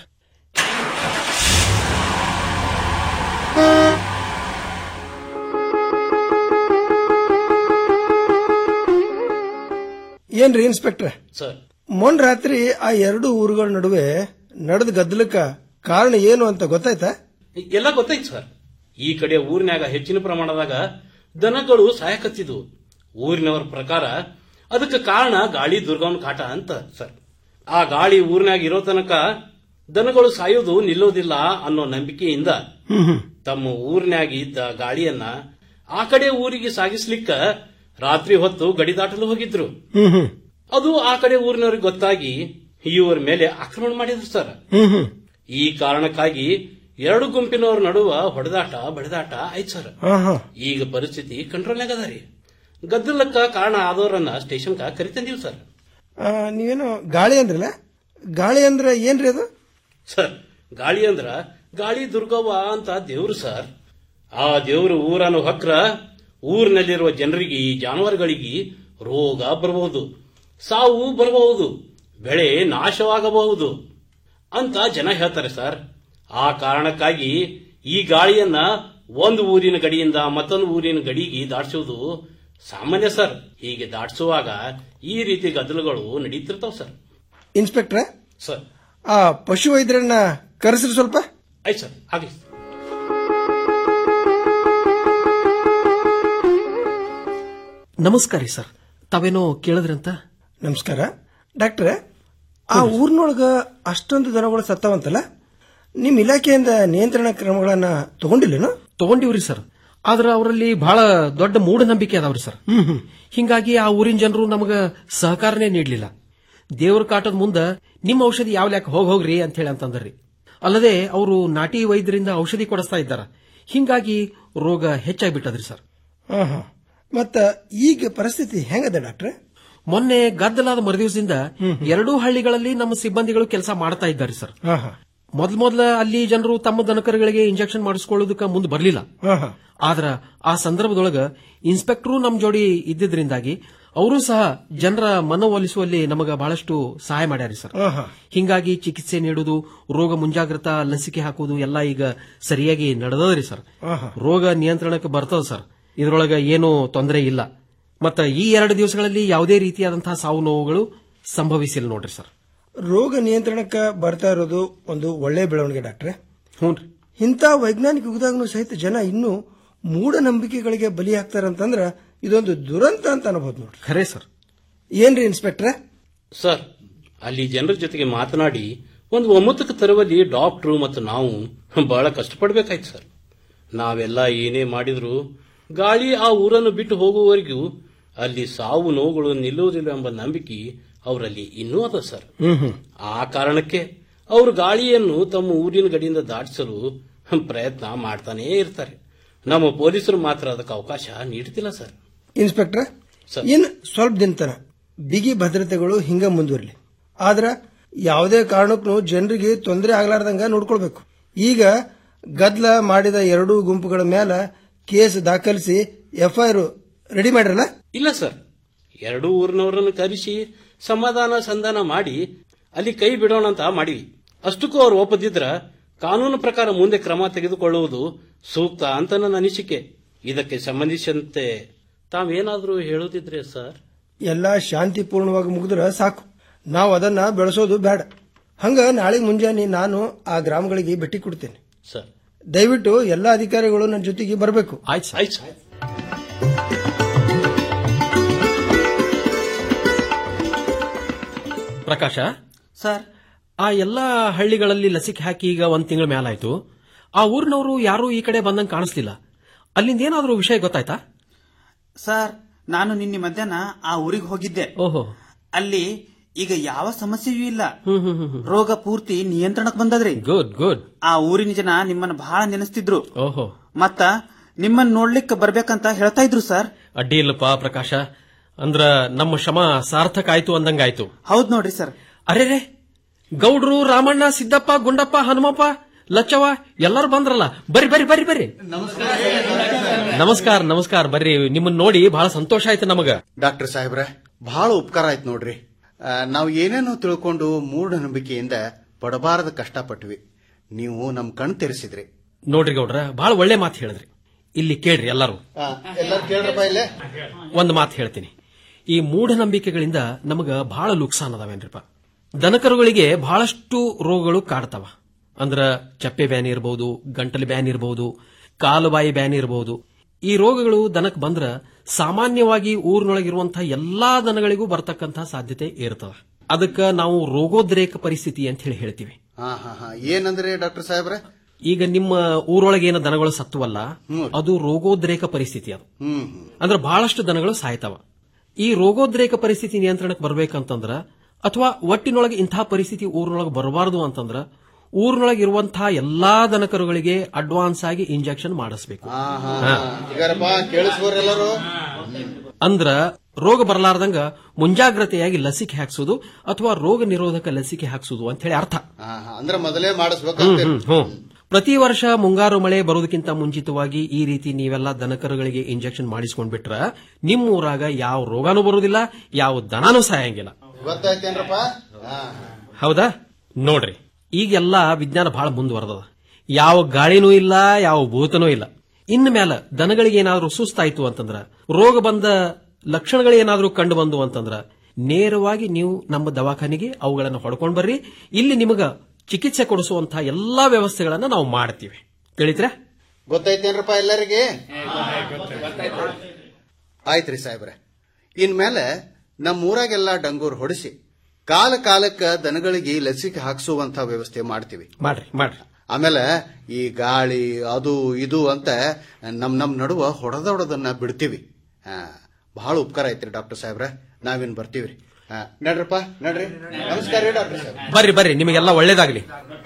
ಏನ್ರಿ ಇನ್ಸ್ಪೆಕ್ಟ್ರೆ ಸರ್ ಮೊನ್ ರಾತ್ರಿ ಆ ಎರಡು ಊರುಗಳ ನಡುವೆ ನಡೆದ ಗದ್ದಲಕ್ಕ ಕಾರಣ ಏನು ಅಂತ ಗೊತ್ತಾಯ್ತಾ ಎಲ್ಲ ಗೊತ್ತೈತ್ ಸರ್ ಈ ಕಡೆ ಊರಿನಾಗ ಹೆಚ್ಚಿನ ಪ್ರಮಾಣದಾಗ ದನಗಳು ಸಾಯಕತ್ತಿದ್ವು ಊರಿನವರ ಪ್ರಕಾರ ಅದಕ್ಕೆ ಕಾರಣ ಗಾಳಿ ದುರ್ಗವನ್ ಕಾಟ ಅಂತ ಸರ್ ಆ ಗಾಳಿ ಊರಿನಾಗ ಇರೋ ತನಕ ದನಗಳು ಸಾಯೋದು ನಿಲ್ಲೋದಿಲ್ಲ ಅನ್ನೋ ನಂಬಿಕೆಯಿಂದ ತಮ್ಮ ಊರಿನಾಗ ಇದ್ದ ಗಾಳಿಯನ್ನ ಆ ಕಡೆ ಊರಿಗೆ ಸಾಗಿಸ್ಲಿಕ್ಕ ರಾತ್ರಿ ಹೊತ್ತು ಗಡಿ ದಾಟಲು ಹೋಗಿದ್ರು ಹ್ಮ್ ಹ್ಮ್ ಅದು ಆ ಕಡೆ ಊರಿನವ್ರಿಗೆ ಗೊತ್ತಾಗಿ ಇವರ ಮೇಲೆ ಆಕ್ರಮಣ ಮಾಡಿದ್ರು ಸರ್ ಹ್ಮ್ ಹ್ಮ್ ಈ ಕಾರಣಕ್ಕಾಗಿ ಎರಡು ಗುಂಪಿನವ್ರ ನಡುವ ಹೊಡೆದಾಟ ಬಡಿದಾಟ ಆಯ್ತು ಸರ್ ಹಾ ಹಾ ಈಗ ಪರಿಸ್ಥಿತಿ ಕಂಟ್ರೋಲ್ನಾಗ ಅದ ರೀ ಗದ್ದಲಕ್ಕ ಕಾರಣ ಆದವರನ್ನ ಸ್ಟೇಷನ್ಕ ಕರಿತಂದೀವಿ ಸರ್ ಆ, ನೀವೇನೋ ಗಾಳಿ ಅಂದ್ರಲ್ಲ ಗಾಳಿ ಅಂದ್ರೆ ಏನ್ರಿ ಅದು ಸರ್ ಗಾಳಿ ಅಂದ್ರ ಗಾಳಿ ದುರ್ಗವ್ವ ಅಂತ ದೇವ್ರು ಸರ್ ಆ ದೇವ್ರು ಊರನ್ನು ಹೊಕ್ರ ಊರಿನಲ್ಲಿರುವ ಜನರಿಗೆ ಜಾನುವಾರುಗಳಿಗೆ ರೋಗ ಬರಬಹುದು ಸಾವು ಬರಬಹುದು ಬೆಳೆ ನಾಶವಾಗಬಹುದು ಅಂತ ಜನ ಹೇಳ್ತಾರೆ ಸರ್ ಆ ಕಾರಣಕ್ಕಾಗಿ ಈ ಗಾಳಿಯನ್ನ ಒಂದು ಊರಿನ ಗಡಿಯಿಂದ ಮತ್ತೊಂದು ಊರಿನ ಗಡಿಗೆ ದಾಟಿಸುವುದು ಸಾಮಾನ್ಯ ಸರ್ ಹೀಗೆ ದಾಟಿಸುವಾಗ ಈ ರೀತಿ ಗದ್ದಲಗಳು ನಡೀತಿರ್ತಾವ ಸರ್ ಇನ್ಸ್ಪೆಕ್ಟ್ರ ಸರ್ ಆ ಪಶು ವೈದ್ಯರನ್ನ ಕರೆಸ್ರಿ ಸ್ವಲ್ಪ ಆಯ್ತು ಸರ್ ಆಗ್ಲಿ ನಮಸ್ಕಾರ ರೀ ಸರ್ ತಾವೇನೋ ಕೇಳಿದ್ರಂತ ನಮಸ್ಕಾರ ಡಾಕ್ಟ್ರೆ ಆ ಊರ್ನೊಳಗ ಅಷ್ಟೊಂದು ದನಗಳು ಸತ್ತವಂತಲ್ಲ ನಿಮ್ ಇಲಾಖೆಯಿಂದ ನಿಯಂತ್ರಣ ಕ್ರಮಗಳನ್ನ ತಗೊಂಡಿಲ್ಲೇನು ತಗೊಂಡಿವ್ರಿ ಸರ್ ಆದ್ರ ಅವರಲ್ಲಿ ಬಹಳ ದೊಡ್ಡ ಮೂಢನಂಬಿಕೆ ಅದಾವ್ರಿ ಸರ್ ಹಿಂಗಾಗಿ ಆ ಊರಿನ ಜನರು ನಮಗ ಸಹಕಾರನೇ ನೀಡ್ಲಿಲ್ಲ ದೇವ್ರ ಕಾಟದ ಮುಂದ ನಿಮ್ಮ ಔಷಧಿ ಯಾವ ಲ್ಯಾಕ್ ಹೋಗ್ ಹೋಗ್ರಿ ಅಂತ ಹೇಳಿ ಅಂತಂದ್ರಿ ಅಲ್ಲದೆ ಅವರು ನಾಟಿ ವೈದ್ಯರಿಂದ ಔಷಧಿ ಕೊಡಿಸ್ತಾ ಇದ್ದಾರ ಹಿಂಗಾಗಿ ರೋಗ ಹೆಚ್ಚಾಗ್ಬಿಟ್ಟದ್ರಿ ಸರ್ ಹಾ ಹಾ ಮತ್ತ ಈಗ ಪರಿಸ್ಥಿತಿ ಹೆಂಗದ ಡಾಕ್ಟ್ರೆ ಮೊನ್ನೆ ಗದ್ದಲಾದ ಮರುದಿವಸದಿಂದ ಎರಡೂ ಹಳ್ಳಿಗಳಲ್ಲಿ ನಮ್ಮ ಸಿಬ್ಬಂದಿಗಳು ಕೆಲಸ ಮಾಡ್ತಾ ಇದ್ದಾರೆ ಸರ್ ಹಾ ಹಾ ಮೊದ್ಲ ಮೊದ್ಲ ಅಲ್ಲಿ ಜನರು ತಮ್ಮ ದನಕರುಗಳಿಗೆ ಇಂಜೆಕ್ಷನ್ ಮಾಡಿಸ್ಕೊಳ್ಳೋದಕ್ಕೆ ಮುಂದೆ ಬರಲಿಲ್ಲ ಹಾ ಹಾ ಆದ್ರ ಆ ಸಂದರ್ಭದೊಳಗ ಇನ್ಸ್ಪೆಕ್ಟರ್ ನಮ್ ಜೋಡಿ ಇದ್ದಿದ್ರಿಂದಾಗಿ ಅವರು ಸಹ ಜನರ ಮನವೊಲಿಸುವಲ್ಲಿ ನಮಗ ಬಹಳಷ್ಟು ಸಹಾಯ ಮಾಡ್ಯಾರಿ ಸರ್ ಹಾ ಹಾ ಹಿಂಗಾಗಿ ಚಿಕಿತ್ಸೆ ನೀಡುವುದು ರೋಗ ಮುಂಜಾಗ್ರತಾ ಲಸಿಕೆ ಹಾಕುವುದು ಎಲ್ಲ ಈಗ ಸರಿಯಾಗಿ ನಡೆದದ್ರಿ ಸರ್ ಹಾ ಹಾ ರೋಗ ನಿಯಂತ್ರಣಕ್ಕೆ ಬರ್ತದ ಸರ್ ಇದರೊಳಗ ಏನೂ ತೊಂದರೆ ಇಲ್ಲ ಮತ್ತ ಈ ಎರಡು ದಿವಸಗಳಲ್ಲಿ ಯಾವುದೇ ರೀತಿಯಾದಂತಹ ಸಾವು ನೋವುಗಳು ಸಂಭವಿಸಿಲ್ಲ ನೋಡ್ರಿ ಸರ್ ರೋಗ ನಿಯಂತ್ರಣಕ್ಕ ಬರ್ತಾ ಇರೋದು ಒಂದು ಒಳ್ಳೆ ಬೆಳವಣಿಗೆ ಡಾಕ್ಟ್ರೆ ಹ್ಞೂನ್ರಿ ಇಂಥ ವೈಜ್ಞಾನಿಕ ಯುಗದಾಗನು ಸಹಿತ ಜನ ಇನ್ನೂ ಮೂಢನಂಬಿಕೆಗಳಿಗೆ ಬಲಿ ಆಗ್ತಾರಂತಂದ್ರ ಇದೊಂದು ದುರಂತ ಅಂತ ಅನ್ಬೋದು ನೋಡ್ರಿ ಖರೇ ಸರ್ ಏನ್ರಿ ಇನ್ಸ್ಪೆಕ್ಟ್ರೆ ಸರ್ ಅಲ್ಲಿ ಜನರ ಜೊತೆಗೆ ಮಾತನಾಡಿ ಒಂದು ಒಮ್ಮತಕ್ಕೆ ತರುವಲ್ಲಿ ಡಾಕ್ಟ್ರು ಮತ್ತು ನಾವು ಬಹಳ ಕಷ್ಟಪಡಬೇಕಾಯ್ತು ಸರ್ ನಾವೆಲ್ಲ ಏನೇ ಮಾಡಿದ್ರು ಗಾಳಿ ಆ ಊರನ್ನು ಬಿಟ್ಟು ಹೋಗುವವರೆಗೂ ಅಲ್ಲಿ ಸಾವು ನೋವುಗಳು ನಿಲ್ಲುವುದಿಲ್ಲ ಎಂಬ ನಂಬಿಕೆ ಅವರಲ್ಲಿ ಇನ್ನೂ ಅದ ಸರ್ ಹ್ಮ್ ಹ್ಮ್ ಆ ಕಾರಣಕ್ಕೆ ಅವರು ಗಾಳಿಯನ್ನು ತಮ್ಮ ಊರಿನ ಗಡಿಯಿಂದ ದಾಟಿಸಲು ಪ್ರಯತ್ನ ಮಾಡ್ತಾನೇ ಇರ್ತಾರೆ ನಮ್ಮ ಪೊಲೀಸರು ಮಾತ್ರ ಅದಕ್ಕೆ ಅವಕಾಶ ನೀಡ್ತಿಲ್ಲ ಸರ್ ಇನ್ಸ್ಪೆಕ್ಟ್ರೆ ಇನ್ ಸ್ವಲ್ಪ ದಿನ ತನ ಬಿಗಿ ಭದ್ರತೆಗಳು ಹಿಂಗ ಮುಂದುವರಲಿ ಆದ್ರ ಯಾವುದೇ ಕಾರಣಕ್ಕೂ ಜನರಿಗೆ ತೊಂದರೆ ಆಗ್ಲಾರ್ದಂಗ ನೋಡ್ಕೊಳ್ಬೇಕು ಈಗ ಗದ್ಲ ಮಾಡಿದ ಎರಡೂ ಗುಂಪುಗಳ ಮೇಲ ಕೇಸ್ ದಾಖಲಿಸಿ ಎಫ್ಐಆರ್ ರೆಡಿ ಮಾಡಿರಲ್ಲ ಇಲ್ಲ ಸರ್ ಎರಡೂ ಊರಿನವರನ್ನು ಕರೆಸಿ ಸಮಾಧಾನ ಸಂಧಾನ ಮಾಡಿ ಅಲ್ಲಿ ಕೈ ಬಿಡೋಣ ಅಂತ ಮಾಡಿವಿ ಅಷ್ಟಕ್ಕೂ ಅವ್ರು ಒಪ್ಪದಿದ್ರ ಕಾನೂನು ಪ್ರಕಾರ ಮುಂದೆ ಕ್ರಮ ತೆಗೆದುಕೊಳ್ಳುವುದು ಸೂಕ್ತ ಅಂತ ನನ್ನ ಅನಿಸಿಕೆ ಇದಕ್ಕೆ ಸಂಬಂಧಿಸಿದಂತೆ ತಾವೇನಾದ್ರೂ ಹೇಳುದಿದ್ರೆ ಸರ್ ಎಲ್ಲ ಶಾಂತಿಪೂರ್ಣವಾಗಿ ಮುಗಿದ್ರ ಸಾಕು ನಾವು ಅದನ್ನ ಬೆಳೆಸೋದು ಬೇಡ ಹಂಗ ನಾಳೆ ಮುಂಜಾನೆ ನಾನು ಆ ಗ್ರಾಮಗಳಿಗೆ ಭೇಟಿ ಕೊಡ್ತೇನೆ ಸರ್ ದಯವಿಟ್ಟು ಎಲ್ಲ ಅಧಿಕಾರಿಗಳು ನನ್ನ ಜೊತೆಗೆ ಬರಬೇಕು ಆಯ್ತು ಆಯ್ತು ಸರ್ ಪ್ರಕಾಶ ಸರ್ ಆ ಎಲ್ಲಾ ಹಳ್ಳಿಗಳಲ್ಲಿ ಲಸಿಕೆ ಹಾಕಿ ಈಗ ಒಂದ್ ತಿಂಗಳ ಮೇಲಾಯ್ತು ಆ ಊರಿನವರು ಯಾರೂ ಈ ಕಡೆ ಬಂದಂಗೆ ಕಾಣಿಸ್ಲಿಲ್ಲ ಅಲ್ಲಿಂದ ಏನಾದ್ರೂ ವಿಷಯ ಗೊತ್ತಾಯ್ತಾ ಸರ್ ನಾನು ನಿನ್ನೆ ಮಧ್ಯಾಹ್ನ ಆ ಊರಿಗೆ ಹೋಗಿದ್ದೆ ಓಹೋ ಅಲ್ಲಿ ಈಗ ಯಾವ ಸಮಸ್ಯೆಯೂ ಇಲ್ಲ ಹ್ಮ್ ಹ್ಮ್ ಹ್ಮ್ ರೋಗ ಪೂರ್ತಿ ನಿಯಂತ್ರಣಕ್ಕೆ ಬಂದದ್ರಿ ಗುಡ್ ಗುಡ್ ಆ ಊರಿನ ಜನ ನಿಮ್ಮನ್ನ ಬಹಳ ನೆನೆಸ್ತಿದ್ರು ಓಹೋ ಮತ್ತ ನಿಮ್ಮನ್ನ ನೋಡ್ಲಿಕ್ಕೆ ಬರ್ಬೇಕಂತ ಹೇಳ್ತಾ ಇದ್ರು ಸರ್ ಅಡ್ಡಿ ಇಲ್ಲಪ್ಪ ಪ್ರಕಾಶ ಅಂದ್ರ ನಮ್ಮ ಶ್ರಮ ಸಾರ್ಥಕ ಆಯ್ತು ಅಂದಂಗಾಯ್ತು ಹೌದ್ ನೋಡ್ರಿ ಸರ್ ಅರೆ ರೇ ಗೌಡ್ರು ರಾಮಣ್ಣ ಸಿದ್ದಪ್ಪ ಗುಂಡಪ್ಪ ಹನುಮಪ್ಪ ಲಚ್ಚವ ಎಲ್ಲರೂ ಬಂದ್ರಲ್ಲ ಬರ್ರಿ ಬರ್ರಿ ಬರ್ರಿ ಬರ್ರಿ ನಮಸ್ಕಾರ ನಮಸ್ಕಾರ ಬರ್ರಿ ನಿಮ್ಮನ್ನ ನೋಡಿ ಬಹಳ ಸಂತೋಷ ಆಯ್ತು ನಮಗ ಡಾಕ್ಟರ್ ಸಾಹೇಬ್ರ ಬಹಳ ಉಪಕಾರ ಆಯ್ತು ನೋಡ್ರಿ ಆ, ನಾವು ಏನೇನೋ ತಿಳ್ಕೊಂಡು ಮೂಢನಂಬಿಕೆಯಿಂದ ಪಡಬಾರದ ಕಷ್ಟಪಟ್ವಿ ನೀವು ನಮ್ ಕಣ್ ತೆರೆಸಿದ್ರಿ ನೋಡ್ರಿ ಗೌಡ್ರ ಬಹಳ ಒಳ್ಳೆ ಮಾತು ಹೇಳಿದ್ರಿ ಇಲ್ಲಿ ಕೇಳ್ರಿ ಎಲ್ಲರೂ ಎಲ್ಲರೂ ಕೇಳ್ರಪ್ಪ ಇಲ್ಲೇ ಒಂದು ಮಾತು ಹೇಳ್ತೀನಿ ಈ ಮೂಢನಂಬಿಕೆಗಳಿಂದ ನಮಗ ಬಹಳ ಲುಕ್ಸಾನ್ ಅದಾವೇನ್ರಿಪ್ಪ ದನಕರುಗಳಿಗೆ ಬಹಳಷ್ಟು ರೋಗಗಳು ಕಾಡ್ತಾವ ಅಂದ್ರ ಚಪ್ಪೆ ಬ್ಯಾನಿ ಇರಬಹುದು ಗಂಟಲು ಬ್ಯಾನಿ ಇರಬಹುದು ಕಾಲುಬಾಯಿ ಬ್ಯಾನಿ ಇರಬಹುದು ಈ ರೋಗಗಳು ದನಕ್ ಬಂದ್ರ ಸಾಮಾನ್ಯವಾಗಿ ಊರಿನೊಳಗಿರುವಂತಹ ಎಲ್ಲಾ ದನಗಳಿಗೂ ಬರ್ತಕ್ಕಂತಹ ಸಾಧ್ಯತೆ ಇರ್ತದ ಅದಕ್ಕ ನಾವು ರೋಗೋದ್ರೇಕ ಪರಿಸ್ಥಿತಿ ಅಂತ ಹೇಳಿ ಹೇಳ್ತೀವಿ ಹಾ ಹಾ ಹಾ ಏನಂದ್ರೆ ಡಾಕ್ಟರ್ ಸಾಹೇಬ್ರ ಈಗ ನಿಮ್ಮ ಊರೊಳಗೆ ಏನು ದನಗಳು ಸತ್ತುವಲ್ಲ ಅದು ರೋಗೋದ್ರೇಕ ಪರಿಸ್ಥಿತಿ ಅದು ಹ್ಮ್ ಅಂದ್ರೆ ಬಹಳಷ್ಟು ದನಗಳು ಸಾಯ್ತಾವ ಈ ರೋಗೋದ್ರೇಕ ಪರಿಸ್ಥಿತಿ ನಿಯಂತ್ರಣಕ್ಕೆ ಬರ್ಬೇಕಂತಂದ್ರ ಅಥವಾ ಒಟ್ಟಿನೊಳಗೆ ಇಂತಹ ಪರಿಸ್ಥಿತಿ ಊರಿನೊಳಗೆ ಬರಬಾರದು ಅಂತಂದ್ರ ಊರಿನೊಳಗೆ ಇರುವಂತಹ ಎಲ್ಲಾ ದನಕರುಗಳಿಗೆ ಅಡ್ವಾನ್ಸ್ ಆಗಿ ಇಂಜೆಕ್ಷನ್ ಮಾಡಿಸ್ಬೇಕು ಹಾ. ಈಗಾರಪ್ಪ ಕೇಳಿಸ್ಬೋರೆಲ್ಲರೂ ಅಂದ್ರ ರೋಗ ಬರಲಾರ್ದಂಗ ಮುಂಜಾಗ್ರತೆಯಾಗಿ ಲಸಿಕೆ ಹಾಕ್ಸೋದು ಅಥವಾ ರೋಗ ನಿರೋಧಕ ಲಸಿಕೆ ಹಾಕ್ಸೋದು ಅಂತ ಹೇಳಿ ಅರ್ಥ ಹಾ, ಹಾ. ಅಂದ್ರೆ ಮೊದಲೇ ಹ್ಮ್, ಮಾಡಿಸ್ಬೇಕಂತ ಹ್ಮ್, ಹ್ಮ್. ಪ್ರತಿ ವರ್ಷ ಮುಂಗಾರು ಮಳೆ ಬರೋದಕ್ಕಿಂತ ಮುಂಚಿತವಾಗಿ ಈ ರೀತಿ ನೀವೆಲ್ಲ ದನಕರುಗಳಿಗೆ ಇಂಜೆಕ್ಷನ್ ಮಾಡಿಸ್ಕೊಂಡ್ಬಿಟ್ರ ನಿಮ್ಮ ಊರಾಗ ಯಾವ ರೋಗಾನೂ ಬರುವುದಿಲ್ಲ ಯಾವ ದನಾನೂ ಸಾಯಂಗಿಲ್ಲ ಗೊತ್ತಾಯ್ತೇನ್ರಪ್ಪ ಹಾ. ಹೌದಾ ನೋಡ್ರಿ ಈಗೆಲ್ಲ ವಿಜ್ಞಾನ ಬಹಳ ಮುಂದುವರೆದದ ಯಾವ ಗಾಳಿನೂ ಇಲ್ಲ ಯಾವ ಭೂತನೂ ಇಲ್ಲ ಇನ್ನು ಮೇಲ ದನಗಳಿಗೆ ಏನಾದ್ರೂ ಸುಸ್ತಾಯ್ತು ಅಂತಂದ್ರ ರೋಗ ಬಂದ ಲಕ್ಷಣಗಳು ಏನಾದ್ರೂ ಕಂಡು ಬಂದು ಅಂತಂದ್ರ ನೇರವಾಗಿ ನೀವು ನಮ್ಮ ದವಾಖಾನೆಗೆ ಅವುಗಳನ್ನು ಹೊಡ್ಕೊಂಡ್ ಬರ್ರಿ ಇಲ್ಲಿ ನಿಮಗ ಚಿಕಿತ್ಸೆ ಕೊಡಿಸುವಂತಹ ಎಲ್ಲಾ ವ್ಯವಸ್ಥೆಗಳನ್ನ ನಾವು ಮಾಡ್ತೀವಿ ತಿಳಿತ್ರ ಗೊತ್ತಾಯ್ತೇನ್ರಪ್ಪ ಎಲ್ಲರಿಗೆ ಆಯ್ತ್ರಿ ಸಾಹೇಬ್ರೆ ಇನ್ಮೇಲೆ ನಮ್ಮ ಊರಾಗೆಲ್ಲ ಡಂಗೂರ್ ಹೊಡಿಸಿ ಕಾಲ ಕಾಲಕ್ಕ ದನಗಳಿಗೆ ಲಸಿಕೆ ಹಾಕ್ಸುವಂತ ವ್ಯವಸ್ಥೆ ಮಾಡ್ತೀವಿ ಮಾಡ್ರಿ ಮಾಡ್ರಿ ಆಮೇಲೆ ಈ ಗಾಳಿ ಅದು ಇದು ಅಂತ ನಮ್ ನಮ್ ನಡುವ ಹೊಡೆದೊಡದನ್ನ ಬಿಡ್ತೀವಿ ಹಾ, ಬಹಳ ಉಪಕಾರ ಐತ್ರಿ ಡಾಕ್ಟರ್ ಸಾಹೇಬ್ರ ನಾವೇನ್ ಬರ್ತೀವ್ರಿ ಹಾ, ನಡ್ರಪ್ಪ ನಡ್ರಿ ನಮಸ್ಕಾರ ರೀ ಡಾಕ್ಟರ್ ಸಾಹೇಬ್ ಬರ್ರಿ ಬರ್ರಿ ನಿಮಗೆಲ್ಲ ಒಳ್ಳೇದಾಗ್ಲಿ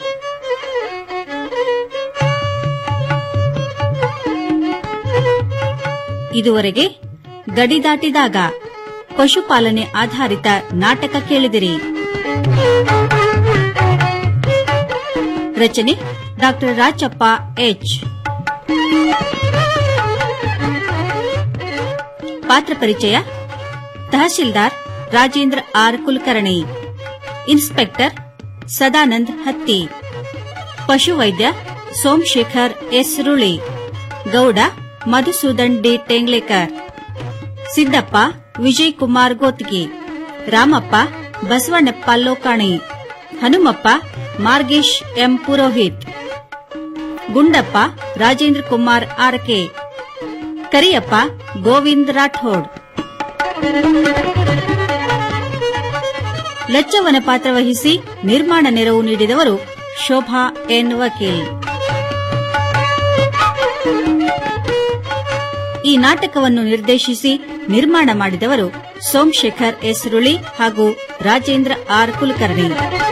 ಇದುವರೆಗೆ ಗಡಿ ದಾಟಿದಾಗ ಪಶುಪಾಲನೆ ಆಧಾರಿತ ನಾಟಕ ಕೇಳಿದಿರಿ ರಚನೆ ಡಾಕ್ಟರ್ ರಾಚಪ್ಪ ಎಚ್ ಪಾತ್ರ ಪರಿಚಯ ತಹಶೀಲ್ದಾರ್ ರಾಜೇಂದ್ರ ಆರ್ ಕುಲಕರ್ಣಿ ಇನ್ಸ್ಪೆಕ್ಟರ್ ಸದಾನಂದ್ ಹತ್ತಿ ಪಶುವೈದ್ಯ Somashekar S Ruli Gowda Madhusudan D Tenglekar Siddappa Vijay Kumar Gotgi Ramappa Basavannappa Lokani Hanumappa Margesh M Purohit Gundappa Rajendra Kumar R K Kariyappa Govind Rathod ಲಚ್ಚವನ ಪಾತ್ರ ವಹಿಸಿ ನಿರ್ಮಾಣ ನೆರವು ನೀಡಿದವರು ಶೋಭಾ ಎನ್ ವಕೀಲ್ ಈ ನಾಟಕವನ್ನು ನಿರ್ದೇಶಿಸಿ ನಿರ್ಮಾಣ ಮಾಡಿದವರು ಸೋಮಶೇಖರ್ ಎಸ್ ರುಳಿ ಹಾಗೂ ರಾಜೇಂದ್ರ ಆರ್ ಕುಲಕರ್ಣಿ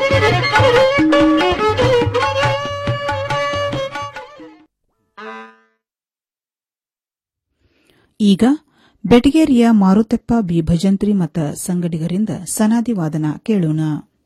ಈಗ ಬೆಟಗೇರಿಯ ಮಾರುತಪ್ಪ ಬಿ ಭಜಂತ್ರಿ ಮತ್ತ ಸಂಗಡಿಗರಿಂದ ಸನಾದಿ ವಾದನ ಕೇಳೋಣ